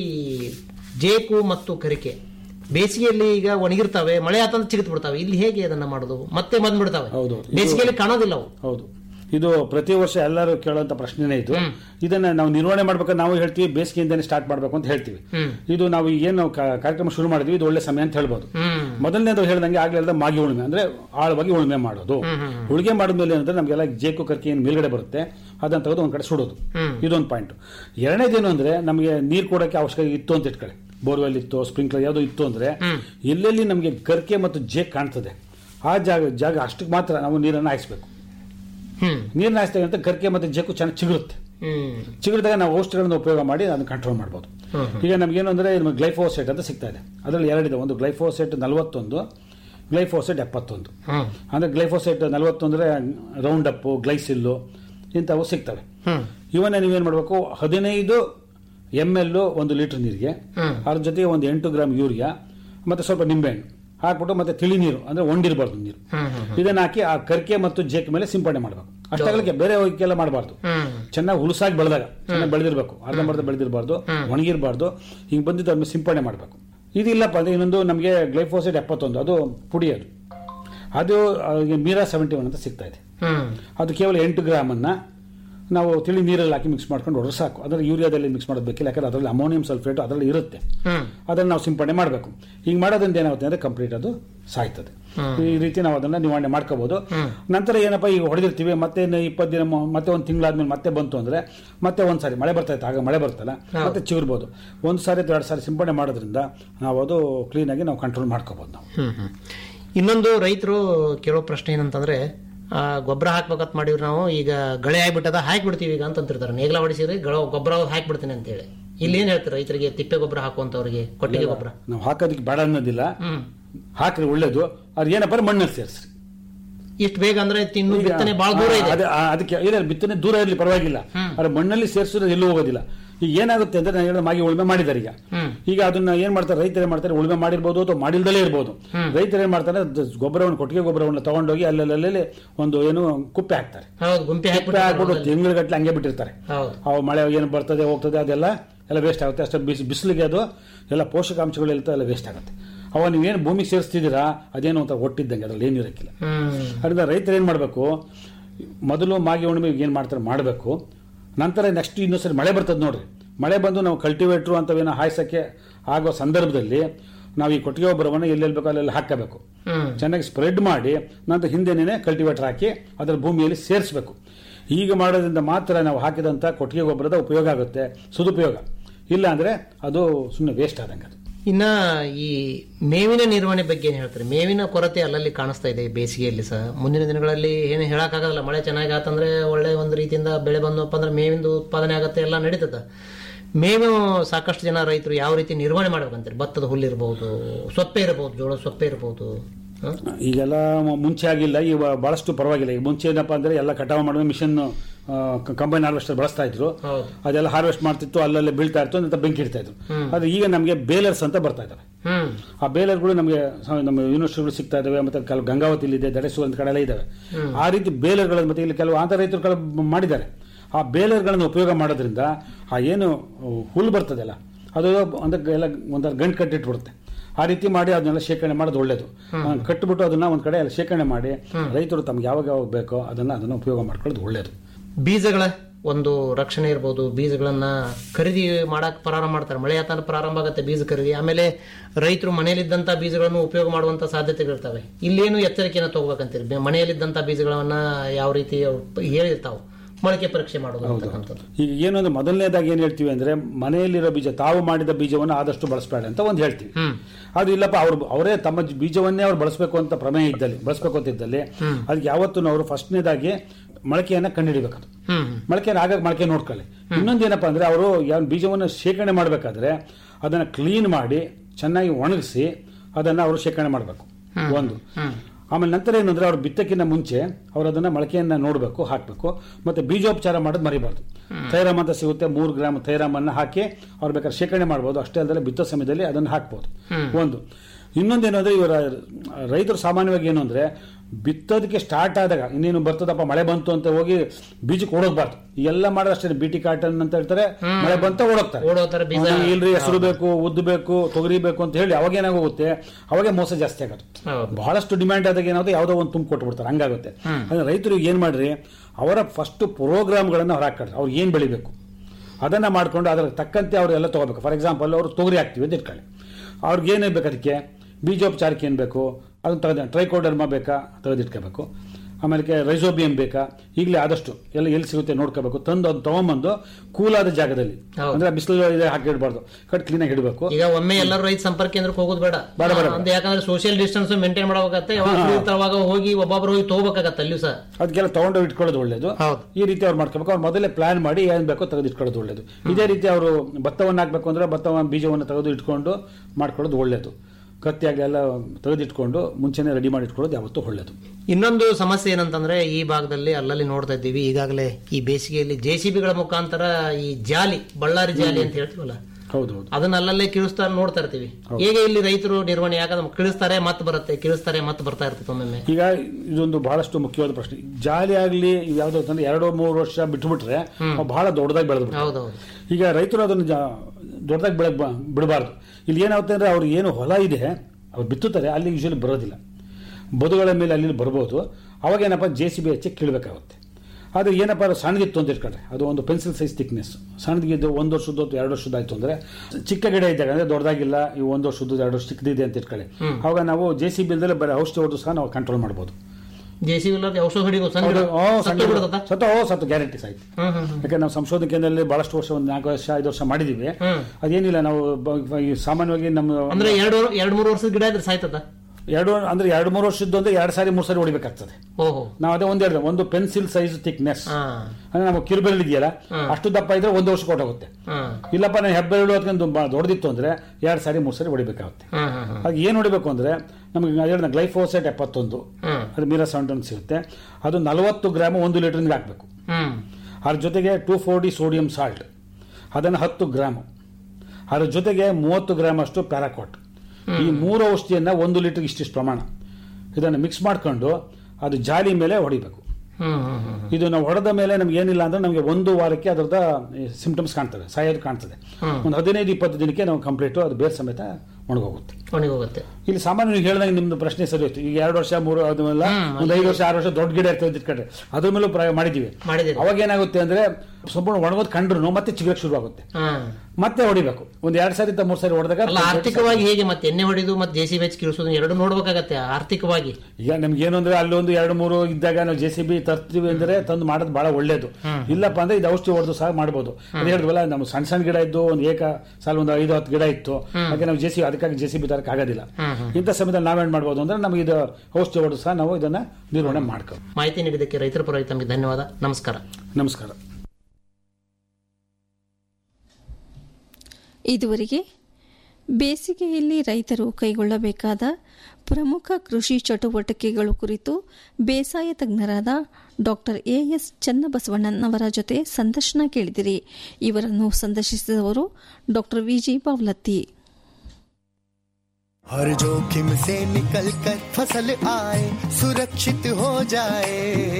ಜೇಕು ಮತ್ತು ಕರಿಕೆ ಬೇಸಿಗೆಯಲ್ಲಿ ಈಗ ಒಣಗಿರ್ತಾವೆ ಮಳೆ ಆತಂದ್ರೆ ಚಿಗಿತ್ ಬಿಡ್ತಾವೆ ಇಲ್ಲಿ ಹೇಗೆ ಅದನ್ನ ಮಾಡೋದು ಮತ್ತೆ ಬಂದ್ಬಿಡ್ತಾವೆ ಹೌದು. ಬೇಸಿಗೆಯಲ್ಲಿ ಕಾಣೋದಿಲ್ಲ ಅವು ಹೌದು ಇದು ಪ್ರತಿ ವರ್ಷ ಎಲ್ಲರೂ ಕೇಳುವಂತ ಪ್ರಶ್ನೆನೇ ಇದು ಇದನ್ನ ನಾವು ನಿರ್ವಹಣೆ ಮಾಡ್ಬೇಕಾದ್ರೆ ನಾವು ಹೇಳ್ತೀವಿ ಬೇಸಿಗೆಯಿಂದನೇ ಸ್ಟಾರ್ಟ್ ಮಾಡ್ಬೇಕು ಅಂತ ಹೇಳ್ತೀವಿ ಇದು ನಾವು ಏನು ಕಾ- ಕಾರ್ಯಕ್ರಮ ಶುರು ಮಾಡಿದ್ವಿ ಇದು ಒಳ್ಳೆ ಸಮಯ ಅಂತ ಹೇಳ್ಬೋದು ಮೊದಲನೇದು ಹೇಳ್ದಂಗೆ ಆಗ್ಲೇ ಹೇಳ್ದ ಮಾಗಿ ಉಳುಮೆ ಅಂದ್ರೆ ಆಳವಾಗಿ ಉಳುಮೆ ಮಾಡೋದು ಉಳುಗೆ ಮಾಡಿದ್ಮೇಲೆ ಏನಂದ್ರೆ ನಮಗೆಲ್ಲ ಜೇಕು ಕರ್ಕಿ ಏನು ಮೇಲ್ಗಡೆ ಬರುತ್ತೆ ಅದನ್ನ ತೆಗೆದು ಒಂದ್ ಕಡೆ ಸುಡೋದು ಇದೊಂದು ಪಾಯಿಂಟ್ ಎರಡನೇದೇನು ಅಂದ್ರೆ ನಮಗೆ ನೀರು ಕೊಡೋಕೆ ಅವಶ್ಯಕತೆ ಇತ್ತು ಅಂತ ಇಟ್ಕೊಳ್ಳಿ ಬೋರ್ವೆಲ್ ಇತ್ತು ಸ್ಪ್ರಿಂಕ್ಲರ್ ಯಾವ್ದು ಇತ್ತು ಅಂದ್ರೆ ಎಲ್ಲೆಲ್ಲಿ ನಮಗೆ ಕರ್ಕೆ ಮತ್ತು ಜೇಕ್ ಕಾಣ್ತದೆ ಆ ಜಾಗ ಜಾಗ ಅಷ್ಟಕ್ಕೆ ಮಾತ್ರ ನಾವು ನೀರನ್ನು ಹಾಯಿಸ್ಬೇಕು ನೀರನ್ನ ಹಾಯಿಸಿದಾಗ ಅಂತ ಕರ್ಕೆ ಮತ್ತೆ ಜೇಕು ಚೆನ್ನಾಗಿ ಚಿಗುರುತ್ತೆ ಚಿಗುರಿದಾಗ ನಾವು ಔಷಧಿಗಳನ್ನ ಉಪಯೋಗ ಮಾಡಿ ಅದನ್ನ ಕಂಟ್ರೋಲ್ ಮಾಡ್ಬೋದು ಈಗ ನಮಗೇನು ಅಂದ್ರೆ ನಮಗೆ ಗ್ಲೈಫೋಸೆಟ್ ಅಂತ ಸಿಗ್ತಾ ಇದೆ ಅದರಲ್ಲಿ ಎರಡಿದೆ ಒಂದು ಗ್ಲೈಫೋಸೆಟ್ ನಲವತ್ತೊಂದು ಗ್ಲೈಫೋಸೆಟ್ ಎಪ್ಪತ್ತೊಂದು ಅಂದ್ರೆ ಗ್ಲೈಫೋಸೆಟ್ ನಲವತ್ತೊಂದ್ರೆ ರೌಂಡ್ ಅಪ್ ಗ್ಲೈಸಿಲ್ಲು ಇಂಥವು ಸಿಗ್ತವೆ ಇವನ್ನ ನೀವೇನ್ ಮಾಡಬೇಕು ಹದಿನೈದು ಎಮ್ ಎಲ್ ಒಂದು ಲೀಟರ್ ನೀರಿಗೆ ಅದ್ರ ಜೊತೆಗೆ ಒಂದು ಎಂಟು ಗ್ರಾಮ್ ಯೂರಿಯಾ ಮತ್ತೆ ಸ್ವಲ್ಪ ನಿಂಬೆಹಣ್ಣು ಹಾಕ್ಬಿಟ್ಟು ಮತ್ತೆ ತಿಳಿ ನೀರು ಅಂದ್ರೆ ಒಂಡಿರಬಾರ್ದು ನೀರು ಇದನ್ನ ಹಾಕಿ ಆ ಕರ್ಕೆ ಮತ್ತು ಜೇಕ್ ಮೇಲೆ ಸಿಂಪಡಣೆ ಮಾಡಬೇಕು ಅಷ್ಟಾಗಲಿಕ್ಕೆ ಬೇರೆ ಹೋಗಿಕ್ಕೆಲ್ಲ ಮಾಡಬಾರ್ದು ಚೆನ್ನಾಗಿ ಹುಲಸಾಗಿ ಬೆಳೆದಾಗ ಚೆನ್ನಾಗಿ ಬೆಳೆದಿರಬೇಕು ಅರ್ಧಂಬರ್ಧ ಬೆಳೆದಿರಬಾರ್ದು ಒಣಗಿರಬಾರ್ದು ಹಿಂಗ್ ಬಂದಿದ್ದು ಅದ್ಮೇಲೆ ಸಿಂಪಡಣೆ ಮಾಡಬೇಕು ಇದಿಲ್ಲಪ್ಪ ಅಂದ್ರೆ ಇನ್ನೊಂದು ನಮಗೆ ಗ್ಲೈಫೋಸೈಡ್ ಎಪ್ಪತ್ತೊಂದು ಅದು ಪುಡಿ ಅದು ಅದು ಆ, ಈಗ ಮೀರಾ ಸೆವೆಂಟಿ ಒನ್ ಅಂತ ಸಿಗ್ತಾ ಇದೆ ಅದು ಕೇವಲ ಎಂಟು ಗ್ರಾಮ್ ಅನ್ನ ನಾವು ತಿಳಿ ನೀರಲ್ಲಿ ಹಾಕಿ ಮಿಕ್ಸ್ ಮಾಡ್ಕೊಂಡು ಹೊಡೆದ್ರೆ ಸಾಕು ಅದರಲ್ಲಿ ಯೂರಿಯಾದಲ್ಲಿ ಮಿಕ್ಸ್ ಮಾಡೋದು ಬೇಕಿಲ್ಲ ಯಾಕಂದ್ರೆ ಅದರಲ್ಲಿ ಅಮೋನಿಯಂ ಸಲ್ಫೇಟ್ ಅದರಲ್ಲಿ ಇರುತ್ತೆ ಅದನ್ನು ನಾವು ಸಿಂಪಡಣೆ ಮಾಡಬೇಕು ಹಿಂಗೆ ಮಾಡೋದ್ರಿಂದ ಏನಾಗುತ್ತೆ ಅಂದ್ರೆ ಕಂಪ್ಲೀಟ್ ಅದು ಸಾಯ್ತದೆ ಈ ರೀತಿ ನಾವು ಅದನ್ನ ನಿವಾರಣೆ ಮಾಡ್ಕೋಬಹುದು ನಂತರ ಏನಪ್ಪ ಈಗ ಹೊಡೆದಿರ್ತೀವಿ ಮತ್ತೆ ಇಪ್ಪತ್ತು ದಿನ ಮ- ಮತ್ತೆ ಒಂದು ತಿಂಗಳಾದ್ಮೇಲೆ ಮತ್ತೆ ಬಂತು ಅಂದ್ರೆ ಮತ್ತೆ ಒಂದ್ ಸಾರಿ ಮಳೆ ಬರ್ತಾ ಇತ್ತು ಆಗ ಮಳೆ ಬರ್ತಲ್ಲ ಮತ್ತೆ ಚಿಗುರ್ಬೋದು ಒಂದು ಸಾರಿ ಅಥವಾ ಎರಡು ಸಾರಿ ಸಿಂಪಡಣೆ ಮಾಡೋದ್ರಿಂದ ನಾವು ಅದು ಕ್ಲೀನ್ ಆಗಿ ನಾವು ಕಂಟ್ರೋಲ್ ಮಾಡ್ಕೋಬಹುದು ನಾವು ಇನ್ನೊಂದು ರೈತರು ಕೇಳೋ ಪ್ರಶ್ನೆ ಏನಂತಂದ್ರೆ ಆ, ಗೊಬ್ಬರ ಹಾಕ್ಬೇಕಂತ ಮಾಡಿವ್ರಿ ನಾವು ಈಗ ಗಳೆ ಆಗ್ಬಿಟ್ಟದ ಹಾಕ್ಬಿಡ್ತೀವಿ ಈಗ ಅಂತ ಅಂತಿರ್ತಾರೆ ನೇಗ್ಲ ಹೊಡಿಸಿದ್ರೆ ಗಳ ಗೊಬ್ಬರ ಹಾಕ್ಬಿಡ್ತೀನಿ ಅಂತ ಹೇಳಿ ಇಲ್ಲಿ ಏನ್ ಹೇಳ್ತಾರೆ ರೈತರಿಗೆ ತಿಪ್ಪೆ ಗೊಬ್ಬರ ಹಾಕುವಂತವ್ರಿಗೆ ಕೊಟ್ಟಿಗೆ ಗೊಬ್ಬರ ನಾವು ಹಾಕೋದಕ್ಕೆ ಬೇಡ ಅನ್ನೋದಿಲ್ಲ ಹಾಕ್ರಿ ಒಳ್ಳೇದು ಅದು ಏನಪ್ಪ ಅಂದ್ರೆ ಮಣ್ಣಲ್ಲಿ ಸೇರಿಸ್ರಿ ಇಷ್ಟು ಬೇಗ ಅಂದ್ರೆ ಇನ್ನು ಬಿತ್ತನೆ ಬಹಳ ದೂರ ಇದೆ ಅದೇ- ಆ, ಅದಕ್ಕೆ ಇಲ್ಲ ಬಿತ್ತನೆ ದೂರ ಇರಲಿ ಪರವಾಗಿಲ್ಲ ಆದ್ರೆ ಮಣ್ಣಲ್ಲಿ ಸೇರಿಸಿದ್ರೆ ಎಲ್ಲೂ ಹೋಗೋದಿಲ್ಲ ಈಗ ಏನಾಗುತ್ತೆ ಅಂದ್ರೆ ನಾನು ಹೇಳಿದ ಮಾಗಿ ಉಳುಮೆ ಮಾಡಿದ್ದಾರೆ ಈಗ ಈಗ ಅದನ್ನ ಏನ್ ಮಾಡ್ತಾರೆ ರೈತರು ಏನ್ ಮಾಡ್ತಾರೆ ಉಳುಮೆ ಮಾಡಿರ್ಬೋದು ಅಥವಾ ಮಾಡಿಲ್ದಲೇ ಇರ್ಬೋದು ರೈತರು ಏನ್ ಮಾಡ್ತಾರೆ ದ- ಗೊಬ್ಬರವನ್ನು ಕೊಟ್ಟಿಗೆ ಗೊಬ್ಬರವನ್ನು ತಗೊಂಡೋಗಿ ಅಲ್ಲಲ್ಲಿ ಒಂದು ಏನು ಕುಪ್ಪೆ ಹಾಕ್ತಾರೆ ಹೌದು ಗುಂಪಿ ಕುಪ್ಪೆ ಹಾಕ್ಬಿಟ್ಟು ಹಾಕ್ಬಿಟ್ಟು ತಿಂಗಳಗಟ್ಟಲೆ ಹಂಗೆ ಬಿಟ್ಟಿರ್ತಾರೆ ಹೌದು ಅವು ಮಳೆ ಏನು ಬರ್ತದೆ ಹೋಗ್ತದೆ ಅದೆಲ್ಲ ಎಲ್ಲ ವೇಸ್ಟ್ ಆಗುತ್ತೆ ಅಷ್ಟೇ ಬಿಸಿ ಬಿಸಿಲಿಗೆ ಅದು ಎಲ್ಲ ಪೋಷಕಾಂಶಗಳು ಇರ್ತದೆ ಎಲ್ಲ ವೇಸ್ಟ್ ಆಗುತ್ತೆ ಅವ ನೀವೇನು ಭೂಮಿಗೆ ಸೇರಿಸ್ತಿದ್ದೀರಾ ಅದೇನು ಅಂತ ಒಟ್ಟಿದ್ದಂಗೆ ಅದ್ರಲ್ಲಿ ಏನು ಇರಕ್ಕಿಲ್ಲ ಹ್ಮ್ ಅದರಿಂದ ರೈತರು ಏನು ಮಾಡಬೇಕು ಮೊದಲು ಮಾಗಿ ಹುಣ್ಣಿಮೆ ಏನು ಮಾಡ್ತಾರೆ ಮಾಡಬೇಕು ನಂತರ ನೆಕ್ಸ್ಟ್ ಇನ್ನೊಂದ್ಸರಿ ಮಳೆ ಬರ್ತದೆ ನೋಡ್ರಿ ಮಳೆ ಬಂದು ನಾವು ಕಲ್ಟಿವೇಟ್ರು ಅಂತವೇನೋ ಹಾಯ್ಸಕ್ಕೆ ಆಗೋ ಸಂದರ್ಭದಲ್ಲಿ ನಾವು ಈ ಕೊಟ್ಟಿಗೆ ಗೊಬ್ಬರವನ್ನು ಎಲ್ಲೆಲ್ಲಿ ಬೇಕೋ ಅಲ್ಲೆಲ್ಲ ಹಾಕಬೇಕು ಹ್ಮ್ ಚೆನ್ನಾಗಿ ಸ್ಪ್ರೆಡ್ ಮಾಡಿ ನಂತರ ಹಿಂದೆನೇ ಕಲ್ಟಿವೇಟರ್ ಹಾಕಿ ಅದರ ಭೂಮಿಯಲ್ಲಿ ಸೇರಿಸಬೇಕು ಈಗ ಮಾಡೋದ್ರಿಂದ ಮಾತ್ರ ನಾವು ಹಾಕಿದಂಥ ಕೊಟ್ಟಿಗೆ ಗೊಬ್ಬರದ ಉಪಯೋಗ ಆಗುತ್ತೆ ಸದುಪಯೋಗ ಇಲ್ಲ ಅಂದ್ರೆ ಅದು ಸುಮ್ಮನೆ ವೇಸ್ಟ್ ಆದಂಗೆ ಅದು ಇನ್ನ ಈ ಮೇವಿನ ನಿರ್ವಹಣೆ ಬಗ್ಗೆ ಏನ್ ಹೇಳ್ತಾರೆ ಮೇವಿನ ಕೊರತೆ ಅಲ್ಲಲ್ಲಿ ಕಾಣಿಸ್ತಾ ಇದೆ ಈ ಬೇಸಿಗೆಯಲ್ಲಿ ಸಹ ಮುಂದಿನ ದಿನಗಳಲ್ಲಿ ಏನು ಹೇಳಕ್ಕಾಗಲ್ಲ ಮಳೆ ಚೆನ್ನಾಗಿ ಆತಂದ್ರೆ ಒಳ್ಳೆ ಒಂದು ರೀತಿಯಿಂದ ಬೆಳೆ ಬಂದಪ್ಪ ಅಂದ್ರೆ ಮೇವಿಂದು ಉತ್ಪಾದನೆ ಆಗತ್ತೆ ಎಲ್ಲ ನಡೀತದ ಮೇವು ಸಾಕಷ್ಟು ಜನ ರೈತರು ಯಾವ ರೀತಿ ನಿರ್ವಹಣೆ ಮಾಡ್ಬೇಕಂತಾರೆ ಭತ್ತದ ಹುಲ್ಲು ಇರಬಹುದು ಸೊಪ್ಪೆ ಇರಬಹುದು ಜೋಳದ ಸೊಪ್ಪೆ ಇರಬಹುದು ಈಗೆಲ್ಲ ಮ- ಮುಂಚೆ ಆಗಿಲ್ಲ ಈಗ ಬಹಳಷ್ಟು ಪರವಾಗಿಲ್ಲ ಈಗ ಮುಂಚೆ ಏನಪ್ಪ ಅಂದ್ರೆ ಎಲ್ಲ ಕಟಾವು ಮಾಡುವ ಮಿಷನ್ ಕಂಬೈನ್ ಹಾರ್ವೆಸ್ಟರ್ ಬಳಸ್ತಾ ಇದ್ರು ಹೌದು. ಅದೆಲ್ಲ ಹಾರ್ವೆಸ್ಟ್ ಮಾಡ್ತಿತ್ತು ಅಲ್ಲಲ್ಲೇ ಬೀಳ್ತಾ ಇತ್ತು ಅಂತ ಬೆಂಕಿ ಇಡ್ತಾ ಇದ್ರು ಆದ್ರೆ ಈಗ ನಮಗೆ ಬೇಲರ್ಸ್ ಅಂತ ಬರ್ತಾ ಇದಾವೆ ಹ್ಮ್ ಆ ಬೇಲರ್ಗಳು ನಮಗೆ ಸ- ನಮ್ಮ ಯೂನಿವರ್ಸಿಟಿಗಳು ಸಿಗ್ತಾ ಇದಾವೆ ಮತ್ತೆ ಕೆಲವು ಗಂಗಾವತಿಲಿ ಇದೆ ದಡೇಶ್ವರ ಅಂತ ಕಡೆ ಎಲ್ಲ ಇದಾವೆ ಆ ರೀತಿ ಬೇಲರ್ಗಳು ಮತ್ತೆ ಇಲ್ಲಿ ಕೆಲವು ಆಂಧ್ರ ರೈತರು ಕೆಲವು ಮಾಡಿದ್ದಾರೆ ಆ ಬೇಲರ್ಗಳನ್ನು ಉಪಯೋಗ ಮಾಡೋದ್ರಿಂದ ಆ ಏನು ಹುಲ್ಲು ಬರ್ತದಲ್ಲ ಅದು ಒಂದಕ್ಕೆ ಎಲ್ಲ ಒಂಥರ ಗಂಟು ಕಟ್ಟಿಟ್ಬಿಡುತ್ತೆ ಆ ರೀತಿ ಮಾಡಿ ಅದನ್ನೆಲ್ಲ ಶೇಖರಣೆ ಮಾಡೋದು ಒಳ್ಳೇದು ಕಟ್ಟಿಬಿಟ್ಟು ಅದನ್ನ ಒಂದ್ ಕಡೆ ಎಲ್ಲ ಶೇಖರಣೆ ಮಾಡಿ ರೈತರು ತಮ್ಗೆ ಯಾವಾಗ ಯಾವಾಗ ಬೇಕೋ ಅದನ್ನ ಅದನ್ನ ಉಪಯೋಗ ಮಾಡ್ಕೊಳ್ಳೋದು ಒಳ್ಳೇದು ಬೀಜಗಳ ಒಂದು ರಕ್ಷಣೆ ಇರ್ಬೋದು ಬೀಜಗಳನ್ನ ಖರೀದಿ ಮಾಡಕ್ ಪ್ರಾರಂಭ ಮಾಡ್ತಾರೆ ಮಳೆ ಆತನ ಪ್ರಾರಂಭ ಆಗುತ್ತೆ ಬೀಜ ಖರೀದಿ ಆಮೇಲೆ ರೈತರು ಮನೆಯಲ್ಲಿದ್ದಂತ ಬೀಜಗಳನ್ನು ಉಪಯೋಗ ಮಾಡುವಂತ ಸಾಧ್ಯತೆಗಳಿರ್ತವೆ ಇಲ್ಲೇನು ಎಚ್ಚರಿಕೆಯನ್ನು ತಗೋಬೇಕಂತೀರಿ ಬೆ- ಮನೆಯಲ್ಲಿದ್ದಂತ ಬೀಜಗಳನ್ನ ಯಾವ ರೀತಿ ಅವ್ರು ಪ- ಹೇಳಿರ್ತಾವ ಮೊಳಕೆ ಪರೀಕ್ಷೆ ಮಾಡೋದು ಅಂತಕ್ಕಂಥದ್ದು ಈಗ ಏನು ಅಂದ್ರೆ ಮೊದಲನೇದಾಗಿ ಏನ್ ಹೇಳ್ತೀವಿ ಅಂದ್ರೆ ಮನೆಯಲ್ಲಿರೋ ಬೀಜ ತಾವು ಮಾಡಿದ ಬೀಜವನ್ನು ಆದಷ್ಟು ಬಳಸಬೇಡ ಅಂತ ಒಂದು ಹೇಳ್ತೀವಿ ಅದು ಇಲ್ಲಪ್ಪ ಅವ್ರು ಅವರೇ ತಮ್ಮ ಜ- ಬೀಜವನ್ನೇ ಅವ್ರು ಬಳಸಬೇಕು ಅಂತ ಪ್ರಮೇಯ ಇದ್ದಲ್ಲಿ ಬಳಸಬೇಕು ಅಂತ ಇದ್ದಲ್ಲಿ ಅದಕ್ಕೆ ಯಾವತ್ತೂ ಅವರು ಫಸ್ಟ್ನೇದಾಗಿ ಮೊಳಕೆಯನ್ನ ಕಂಡುಹಿಡಿಬೇಕದು ಹ್ಮ್ ಮೊಳಕೆ ಆಗಾಗ ಮೊಳಕೆ ನೋಡ್ಕೊಳ್ಳಿ ಇನ್ನೊಂದೇನಪ್ಪ ಅಂದ್ರೆ ಅವರು ಯಾವ ಬೀಜವನ್ನು ಶೇಖರಣೆ ಮಾಡಬೇಕಾದ್ರೆ ಅದನ್ನ ಕ್ಲೀನ್ ಮಾಡಿ ಚೆನ್ನಾಗಿ ಒಣಗಿಸಿ ಅದನ್ನ ಅವರು ಶೇಖರಣೆ ಮಾಡಬೇಕು ಒಂದು ಆಮೇಲೆ ನಂತರ ಏನಂದ್ರೆ ಅವ್ರು ಬಿತ್ತಕ್ಕಿಂತ ಮುಂಚೆ ಅವ್ರು ಅದನ್ನ ಮೊಳಕೆಯನ್ನ ನೋಡಬೇಕು ಹಾಕಬೇಕು ಮತ್ತೆ ಬೀಜೋಪಚಾರ ಮಾಡೋದು ಮರಿಬಾರ್ದು ಥೈರಾಮ್ ಅಂತ ಸಿಗುತ್ತೆ ಮೂರು ಗ್ರಾಮ್ ಥೈರಾಮ್ ಅನ್ನ ಹಾಕಿ ಅವ್ರು ಬೇಕಾದ್ರೆ ಶೇಖರಣೆ ಮಾಡ್ಬೋದು ಅಷ್ಟೇ ಅಲ್ಲದೆ ಬಿತ್ತೋ ಸಮಯದಲ್ಲಿ ಅದನ್ನು ಹಾಕ್ಬೋದು ಒಂದು ಇನ್ನೊಂದೇನು ಅಂದ್ರೆ ಇವರ ರೈತರು ಸಾಮಾನ್ಯವಾಗಿ ಏನು ಅಂದ್ರೆ ಬಿತ್ತೋದಕ್ಕೆ ಸ್ಟಾರ್ಟ್ ಆದಾಗ ಇನ್ನೇನು ಬರ್ತದಪ್ಪ ಮಳೆ ಬಂತು ಅಂತ ಹೋಗಿ ಬೀಜಕ್ಕೆ ಓಡೋಗ್ಬಾರ್ದು ಎಲ್ಲ ಮಾಡೋದು ಅಷ್ಟೇ ಬಿಟಿ ಕಾಟನ್ ಅಂತ ಹೇಳ್ತಾರೆ ಮಳೆ ಬಂತ ಓಡೋಗ್ತಾರೆ ಓಡೋಗ್ತಾರೆ, ಬೀಜ- ಅವ್ನಿಗೆ ಇಲ್ರಿ ಹೆಸರು ಬೇಕು ಉದ್ದು ಬೇಕು ತೊಗರಿ ಬೇಕು ಅಂತ ಹೇಳಿ ಅವಾಗ ಏನಾಗೋಗುತ್ತೆ ಅವಾಗೆ ಮೋಸ ಜಾಸ್ತಿ ಆಗೋದು ಬಹಳಷ್ಟು ಡಿಮ್ಯಾಂಡ್ ಆದಾಗ ಏನಾಗುತ್ತೆ ಯಾವುದೋ ಒಂದು ತುಂಬ ಕೊಟ್ಬಿಡ್ತಾರೆ ಹಂಗಾಗುತ್ತೆ ಅಂದ್ರೆ ರೈತರು ಏನ್ ಮಾಡ್ರಿ ಅವರ ಫಸ್ಟ್ ಪ್ರೋಗ್ರಾಮ್ಗಳನ್ನ ಅವ್ರು ಹಾಕ್ತಾರೆ ಅವ್ರು ಏನ್ ಬೆಳಿಬೇಕು ಅದನ್ನ ಮಾಡ್ಕೊಂಡು ಅದರ ತಕ್ಕಂತೆ ಅವ್ರು ಎಲ್ಲ ತಗೋಬೇಕು ಫಾರ್ ಎಕ್ಸಾಂಪಲ್ ಅವರು ತೊಗರಿ ಹಾಕ್ತಿವಿ ಅಂತ ಇಟ್ಕೊಳ್ಳಿ ಅವ್ರಿಗೆ ಏನೇ ಬೇಕು ಅದಕ್ಕೆ ಬೀಜೋಪಚಾರಕ್ಕೆ ಏನು ಬೇಕು ಅದನ್ನ ತೆಗೆದು ಟ್ರೈಕೋಡರ್ಮಾ ಬೇಕಾ ತೆಗೆದಿಟ್ಕೋಬೇಕು ಆಮೇಲೆ ರೈಸೋಬಿಯಂ ಬೇಕಾ ಈಗಲೇ ಆದಷ್ಟು ಎಲ್ಲ ಎಲ್ಲಿ ಸಿಗುತ್ತೆ ನೋಡ್ಕೋಬೇಕು ತಂದು ಅದು ತಗೊಂಬಂದು ಕೂಲಾದ ಜಾಗದಲ್ಲಿ ಅಂದ್ರೆ ಬಿಸಿಲು ಇದೆ ಹಾಕಿ ಇಡಬಾರ್ದು ಕಟ್ ಕ್ಲೀನಾಗಿ ಇಡಬೇಕು ಈಗ ಒಮ್ಮೆ ಎಲ್ಲರೂ ರೈತ ಸಂಪರ್ಕ ಕೇಂದ್ರಕ್ಕೆ ಹೋಗೋದು ಬೇಡ ಬೇಡ, ಬೇಡ. ಅಂದ್ರೆ ಯಾಕಂದ್ರೆ ಸೋಷಿಯಲ್ ಡಿಸ್ಟೆನ್ಸ್ ಮೇಂಟೈನ್ ಮಾಡಬೇಕಾಗತ್ತೆ ಯಾವಾಗ free ಇರ್ತಾರೆ ಅವಾಗ ಹೋಗಿ ಒಬ್ಬೊಬ್ರು ಹೋಗಿ ತಗೋಬೇಕಾಗತ್ತೆ ಅಲ್ಲಿಯೂ ಸಹ ಅದಕ್ಕೆಲ್ಲ ತಗೊಂಡು ಇಟ್ಕೊಳ್ಳೋದು ಒಳ್ಳೇದು ಈ ರೀತಿ ಅವ್ರು ಮಾಡ್ಕೋಬೇಕು ಅವ್ರು ಮೊದಲೇ ಪ್ಲಾನ್ ಮಾಡಿ ಏನ್ ಬೇಕೋ ತೆಗೆದು ಇಟ್ಕೊಳ್ಳೋದು ಒಳ್ಳೇದು ಇದೇ ರೀತಿ ಅವರು ಭತ್ತವನ್ನು ಹಾಕ್ಬೇಕು ಅಂದ್ರೆ ಭತ್ತವನ್ನು ಬೀಜವನ್ನು ತೆಗೆದು ಇಟ್ಕೊಂಡು ಮಾಡ್ಕೊಳ್ಳೋದು ಒಳ್ಳೇದು ಕತ್ತಿಯಾಗಿ ಎಲ್ಲ ತೆಗೆದಿಟ್ಕೊಂಡು ಮುಂಚೆನೆ ರೆಡಿ ಮಾಡಿ ಇಟ್ಕೊಳ್ಳೋದು ಯಾವತ್ತೂ ಒಳ್ಳೇದು ಇನ್ನೊಂದು ಸಮಸ್ಯೆ ಏನಂತಂದ್ರೆ ಈ ಭಾಗದಲ್ಲಿ ಅಲ್ಲಲ್ಲಿ ನೋಡ್ತಾ ಇದ್ದೀವಿ ಈಗಾಗಲೇ ಈ ಬೇಸಿಗೆಯಲ್ಲಿ ಜೆ ಸಿ ಬಿಗಳ ಮುಖಾಂತರ ಈ ಜಾಲಿ ಬಳ್ಳಾರಿ ಜಾಲಿ ಅಂತ ಹೇಳ್ತೀವಲ್ಲ ಹೌದು ಅದನ್ನ ಅಲ್ಲಲ್ಲೇ ಕಿಳಿಸ್ತಾ ನೋಡ್ತಾ ಇರ್ತೀವಿ ಹೇಗೆ ಇಲ್ಲಿ ರೈತರು ನಿರ್ವಹಣೆ ಯಾಕಂದ್ರೆ ಕಿಳಿಸ್ತಾರೆ ಮತ್ತೆ ಬರುತ್ತೆ ಕಿಳಿಸ್ತಾರೆ ಮತ್ತೆ ಬರ್ತಾ ಇರ್ತದೆ ಒಮ್ಮೊಮ್ಮೆ ಈಗ ಇದೊಂದು ಬಹಳಷ್ಟು ಮುಖ್ಯವಾದ ಪ್ರಶ್ನೆ ಜಾಲಿ ಆಗ್ಲಿ ಯಾವ್ದು ಅಂತಂದ್ರೆ ಎರಡು ಮೂರು ವರ್ಷ ಬಿಟ್ಬಿಟ್ರೆ ಅವು ಬಹಳ ದೊಡ್ಡದಾಗಿ ಬೆಳೆದು ಹೌದೌದು ಈಗ ರೈತರು ಅದನ್ನು ಜಾ- ದೊಡ್ಡದಾಗಿ ಬೆಳೆ ಬಿಡಬಾರ್ದು ಇಲ್ಲಿ ಏನಾಗುತ್ತೆ ಅಂದ್ರೆ ಅವ್ರು ಏನು ಹೊಲ ಇದೆ ಅವ್ರು ಬಿತ್ತುತ್ತಾರೆ ಅಲ್ಲಿ ಯೂಶಲಿ ಬರೋದಿಲ್ಲ ಬದುಗಳ ಮೇಲೆ ಅಲ್ಲಿ ಬರ್ಬೋದು ಅವಾಗ ಏನಪ್ಪ ಜೆ ಸಿ ಬಿ ಹಚ್ಚಿ ಕೀಳ್ಬೇಕಾಗುತ್ತೆ ಆದರೆ ಏನಪ್ಪ ಅದು ಸಣ್ಣದಿತ್ತು ಅಂತ ಇಟ್ಕೊಂಡ್ರೆ ಅದು ಒಂದು ಪೆನ್ಸಿಲ್ ಸೈಜ್ ಥಿಕ್ನೆಸ್ ಸಣ್ಣದಿದ್ದು ಒಂದು ವರ್ಷದ್ದು ಅಥವಾ ಎರಡು ವರ್ಷದ್ದು ಆಯ್ತು ಅಂದ್ರೆ ಚಿಕ್ಕ ಗಿಡ ಇದ್ದಾಗ ಅಂದ್ರೆ ದೊಡ್ಡದಾಗಿಲ್ಲ ಈ ಒಂದು ವರ್ಷದ್ದು ಎರಡು ವರ್ಷ ಚಿಕ್ಕದಿದೆ ಅಂತ ಇಟ್ಕೊಳ್ಳಿ ಅವಾಗ ನಾವು ಜೆ ಸಿ ಬಿಲ್ದಲ್ಲೇ ಬರೀ ಔಷಧಿ ಹೊಡೆದು ಸಹ ನಾವು ಕಂಟ್ರೋಲ್ ಮಾಡ್ಬೋದು ಜೆ ಸಿ ಬಿ ಔಷಧ ಹೊಡಿಗೋ ಸಣ್ಣ ಗಿಡ. ಹೌದು, ಓ, ಸಣ್ಣ ಸತ್ತು ಗಿಡ. ಬಿಡ್ತದಾ? ಸತ್ತು ಓ ಸತ್ತು ಗ್ಯಾರಂಟಿ ಸಾಯ್ತು ಹ್ಮ್ ಹ್ಮ್ ಹ್ಮ್. ಯಾಕಂದ್ರೆ ನಾವು ಸಂಶೋಧನಾ ಕೇಂದ್ರದಲ್ಲಿ ಬಹಳಷ್ಟು ವರ್ಷ ಒಂದು ನಾಲ್ಕು ವರ್ಷ ಐದು ವರ್ಷ ಮಾಡಿದೀವಿ ಅದೇನಿಲ್ಲ ನಾವು ಬ- ಈ ಸಾಮಾನ್ಯವಾಗಿ ನಮ್ಮ ಅಂದ್ರೆ ಎರಡು ಎರಡು ಮೂರು ವರ್ಷದ ಗಿಡ ಇದ್ರೆ ಸಾಯ್ತದ ಎರಡು ಅಂದ್ರೆ ಎರಡು ಮೂರು ವರ್ಷದ್ದು ಅಂದ್ರೆ ಎರಡು ಸಾರಿ ಮೂರು ಸಾರಿ ಹೊಡಿಬೇಕಾಗ್ತದೆ ಓಹೋ ನಾವು ಅದೇ ಒಂದ್ ಎರಡು ಒಂದು ಪೆನ್ಸಿಲ್ ಸೈಜ್ ಥಿಕ್ನೆಸ್ ಅಂದ್ರೆ ನಮ್ಮ ಕಿರುಬೆರಳು ಇದೆಯಲ್ಲ ಅಷ್ಟು ದಪ್ಪ ಇದ್ರೆ ಒಂದು ವರ್ಷ ಕೊಟ್ಟೋಗುತ್ತೆ ಇಲ್ಲಪ್ಪ ನಾನು ಹೆಬ್ಬೆರಳು ಅದಕ್ಕೊಂದು ಬಹಳ ದೊಡ್ಡದಿತ್ತು ಅಂದ್ರೆ ಎರಡು ಸಾರಿ ಮೂರು ಸಾರಿ ಹೊಡಿಬೇಕಾಗುತ್ತೆ ಅದು ಏನು ಹೊಡಿಬೇಕು ಅಂದ್ರೆ ನಮಗೆ ಹೇಳಿದ ಗ್ಲೈಫೋಸೆಟ್ ಎಪ್ಪತ್ತೊಂದು ಅದು ಮೀರಾ ಸೆವೆಂಟನ್ ಸಿಗುತ್ತೆ ಅದು ನಲವತ್ತು ಗ್ರಾಮ್ ಒಂದು ಲೀಟರ್ಗೆ ಹಾಕಬೇಕು ಅದ್ರ ಜೊತೆಗೆ ಟೂ ಫೋರ್ಟಿ ಸೋಡಿಯಂ ಸಾಲ್ಟ್ ಅದನ್ನು ಹತ್ತು ಗ್ರಾಮು ಅದ್ರ ಜೊತೆಗೆ ಮೂವತ್ತು ಗ್ರಾಮ್ ಅಷ್ಟು ಪ್ಯಾರಾಕಾಟ್ ಈ ಮೂರು ಔಷಧಿಯನ್ನ ಒಂದು ಲೀಟರ್ಗೆ ಇಷ್ಟಿಷ್ಟು ಪ್ರಮಾಣ ಇದನ್ನು ಮಿಕ್ಸ್ ಮಾಡ್ಕೊಂಡು ಅದು ಜಾಲಿ ಮೇಲೆ ಹೊಡಿಬೇಕು ಇದು ನಾವು ಹೊಡೆದ ಮೇಲೆ ನಮ್ಗೆ ಏನಿಲ್ಲ ಅಂದ್ರೆ ನಮಗೆ ಒಂದು ವಾರಕ್ಕೆ ಅದರದ ಸಿಂಪ್ಟಮ್ಸ್ ಕಾಣ್ತದೆ ಸಾಯೋದು ಕಾಣ್ತದೆ ಒಂದು ಹದಿನೈದು ಇಪ್ಪತ್ತು ದಿನಕ್ಕೆ ನಾವು ಕಂಪ್ಲೀಟ್ ಅದು ಬೇರೆ ಸಮೇತ ಒಣಗೋಗುತ್ತೆ ಒಣಗೋಗುತ್ತೆ ಇಲ್ಲಿ ಸಾಮಾನ್ಯ ನೀವು ಹೇಳ್ದಂಗೆ ನಿಮ್ದು ಪ್ರಶ್ನೆ ಸರಿ ಹೋಯ್ತು ಈಗ ಎರಡು ವರ್ಷ ಮೂರು ಅದನ್ನೆಲ್ಲ ಒಂದು ಐದು ವರ್ಷ ಆರು ವರ್ಷ ದೊಡ್ಡ ಗಿಡ ಇರ್ತದೆ ಇಟ್ಕೊಂಡ್ರೆ ಅದ್ರ ಮೇಲೂ ಪ್ರಯೋಗ ಮಾಡಿದೀವಿ ಮಾಡಿದ್ದೀರಿ. ಅವಾಗ ಏನಾಗುತ್ತೆ ಅಂದ್ರೆ ಸಂಪೂರ್ಣ ಒಣಗೋದ್ ಕಂಡ್ರು ಮತ್ತೆ ಚಿಗಕ್ಕೆ ಶುರು ಆಗುತ್ತೆ ಮತ್ತೆ ಹೊಡಿಬೇಕು ಒಂದ್ ಎರಡ್ ಸಾರಿ ಮೂರ್ ಸಾರಿ ಹೊಡೆದಾಗ ಅಲ್ಲ ಆರ್ಥಿಕವಾಗಿ ಹೇಗೆ ಮತ್ತೆ ಎಣ್ಣೆ ಹೊಡಿದು ಮತ್ತೆ ಜೆ ಸಿ ಬಿ ಕಿಳಿಸೋದು ಎರಡು ನೋಡ್ಬೇಕಾಗತ್ತೆ ಆರ್ಥಿಕವಾಗಿ ಈಗ ನಮ್ಗೆ ಏನು ಅಂದ್ರೆ ಅಲ್ಲಿ ಒಂದು ಎರಡು ಮೂರು ಇದ್ದಾಗ ನಾವು ಜೆ ಸಿ ಬಿ ತರ್ತೀವಿ ಅಂದ್ರೆ ತಂದು ಮಾಡೋದು ಬಹಳ ಒಳ್ಳೇದು ಇಲ್ಲಪ್ಪ ಅಂದ್ರೆ ಇದು ಔಷಧಿ ಹೊಡೆದು ಸಹ ಮಾಡ್ಬೋದು ಅದು ಹೇಳಿದ್ವಲ್ಲ ನಮ್ಮ ಸಣ್ಣ ಸಣ್ಣ ಗಿಡ ಇದ್ದು ಒಂದು ಏಕ ಸಾಲ ಒಂದು ಐದು ಹತ್ತು ಗಿಡ ಇತ್ತು ಹಾಗೆ ನಾವು ಜೆ ಸಿ ಅದಕ್ಕಾಗಿ ಜೆ ಸಿ ಬಿ ತರಕ್ ಆಗೋದಿಲ್ಲ ಇಂಥ ಸಮಯದಲ್ಲಿ ನಾವೇನ್ ಮಾಡ್ಬೋದು ಅಂದ್ರೆ ನಮಗೆ ಇದು ಔಷಧಿ ಹೊಡೆದು ಸಹ ನಾವು ಇದನ್ನ ನಿರ್ವಹಣೆ ಮಾಡ್ಕೋ ಮಾಹಿತಿ ನೀಡಿದ್ದಕ್ಕೆ ರೈತರ ಪರವಾಗಿ ತಮಗೆ ಧನ್ಯವಾದ ನಮಸ್ಕಾರ ನಮಸ್ಕಾರ ಇದುವರೆಗೆ ಬೇಸಿಗೆಯಲ್ಲಿ ರೈತರು ಕೈಗೊಳ್ಳಬೇಕಾದ ಪ್ರಮುಖ ಕೃಷಿ ಚಟುವಟಿಕೆಗಳು ಕುರಿತು ಬೇಸಾಯ ತಜ್ಞರಾದ ಡಾಕ್ಟರ್ ಎಎಸ್ ಚನ್ನಬಸವಣ್ಣನವರ ಜೊತೆ ಸಂದರ್ಶನ ಕೇಳಿದಿರಿ ಇವರನ್ನು ಸಂದರ್ಶಿಸಿದವರು ಡಾಕ್ಟರ್ ವಿಜಿ ಪಾವ್ಲತ್ತಿ हर जोखिम से निकल कर फसल आए सुरक्षित हो जाए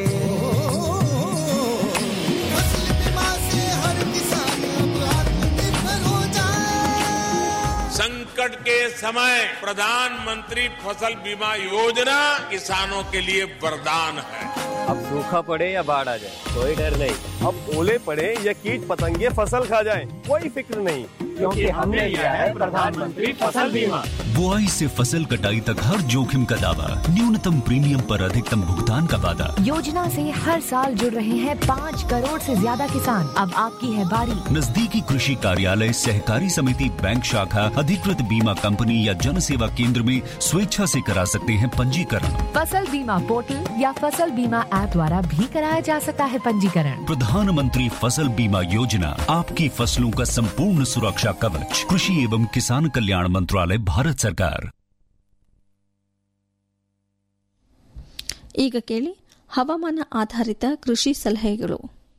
फसल बीमा से हर किसान अब आत्मनिर्भर हो जाए संकट के समय प्रधानमंत्री फसल बीमा योजना किसानों के लिए वरदान है अब सूखा पड़े या बाढ़ आ जाए कोई डर नहीं अब ओले पड़े या कीट पतंगे फसल खा जाए कोई फिक्र नहीं क्योंकि हमने लिया है प्रधानमंत्री फसल बीमा बुआई से फसल कटाई तक हर जोखिम का दावा न्यूनतम प्रीमियम पर अधिकतम भुगतान का वादा योजना से हर साल जुड़ रहे हैं पाँच करोड़ से ज्यादा किसान अब आपकी है बारी नजदीकी कृषि कार्यालय सहकारी समिति बैंक शाखा अधिकृत बीमा कंपनी या जन सेवा केंद्र में स्वेच्छा से करा सकते हैं पंजीकरण फसल बीमा पोर्टल या फसल बीमा ऐप द्वारा भी कराया जा सकता है पंजीकरण प्रधानमंत्री फसल बीमा योजना आपकी फसलों का संपूर्ण सुरक्षा कवच कृषि एवं किसान कल्याण मंत्रालय भारत सरकार ಈಗ ಕೇಳಿ ಹವಾಮಾನ ಆಧಾರಿತ ಕೃಷಿ ಸಲಹೆಗಳು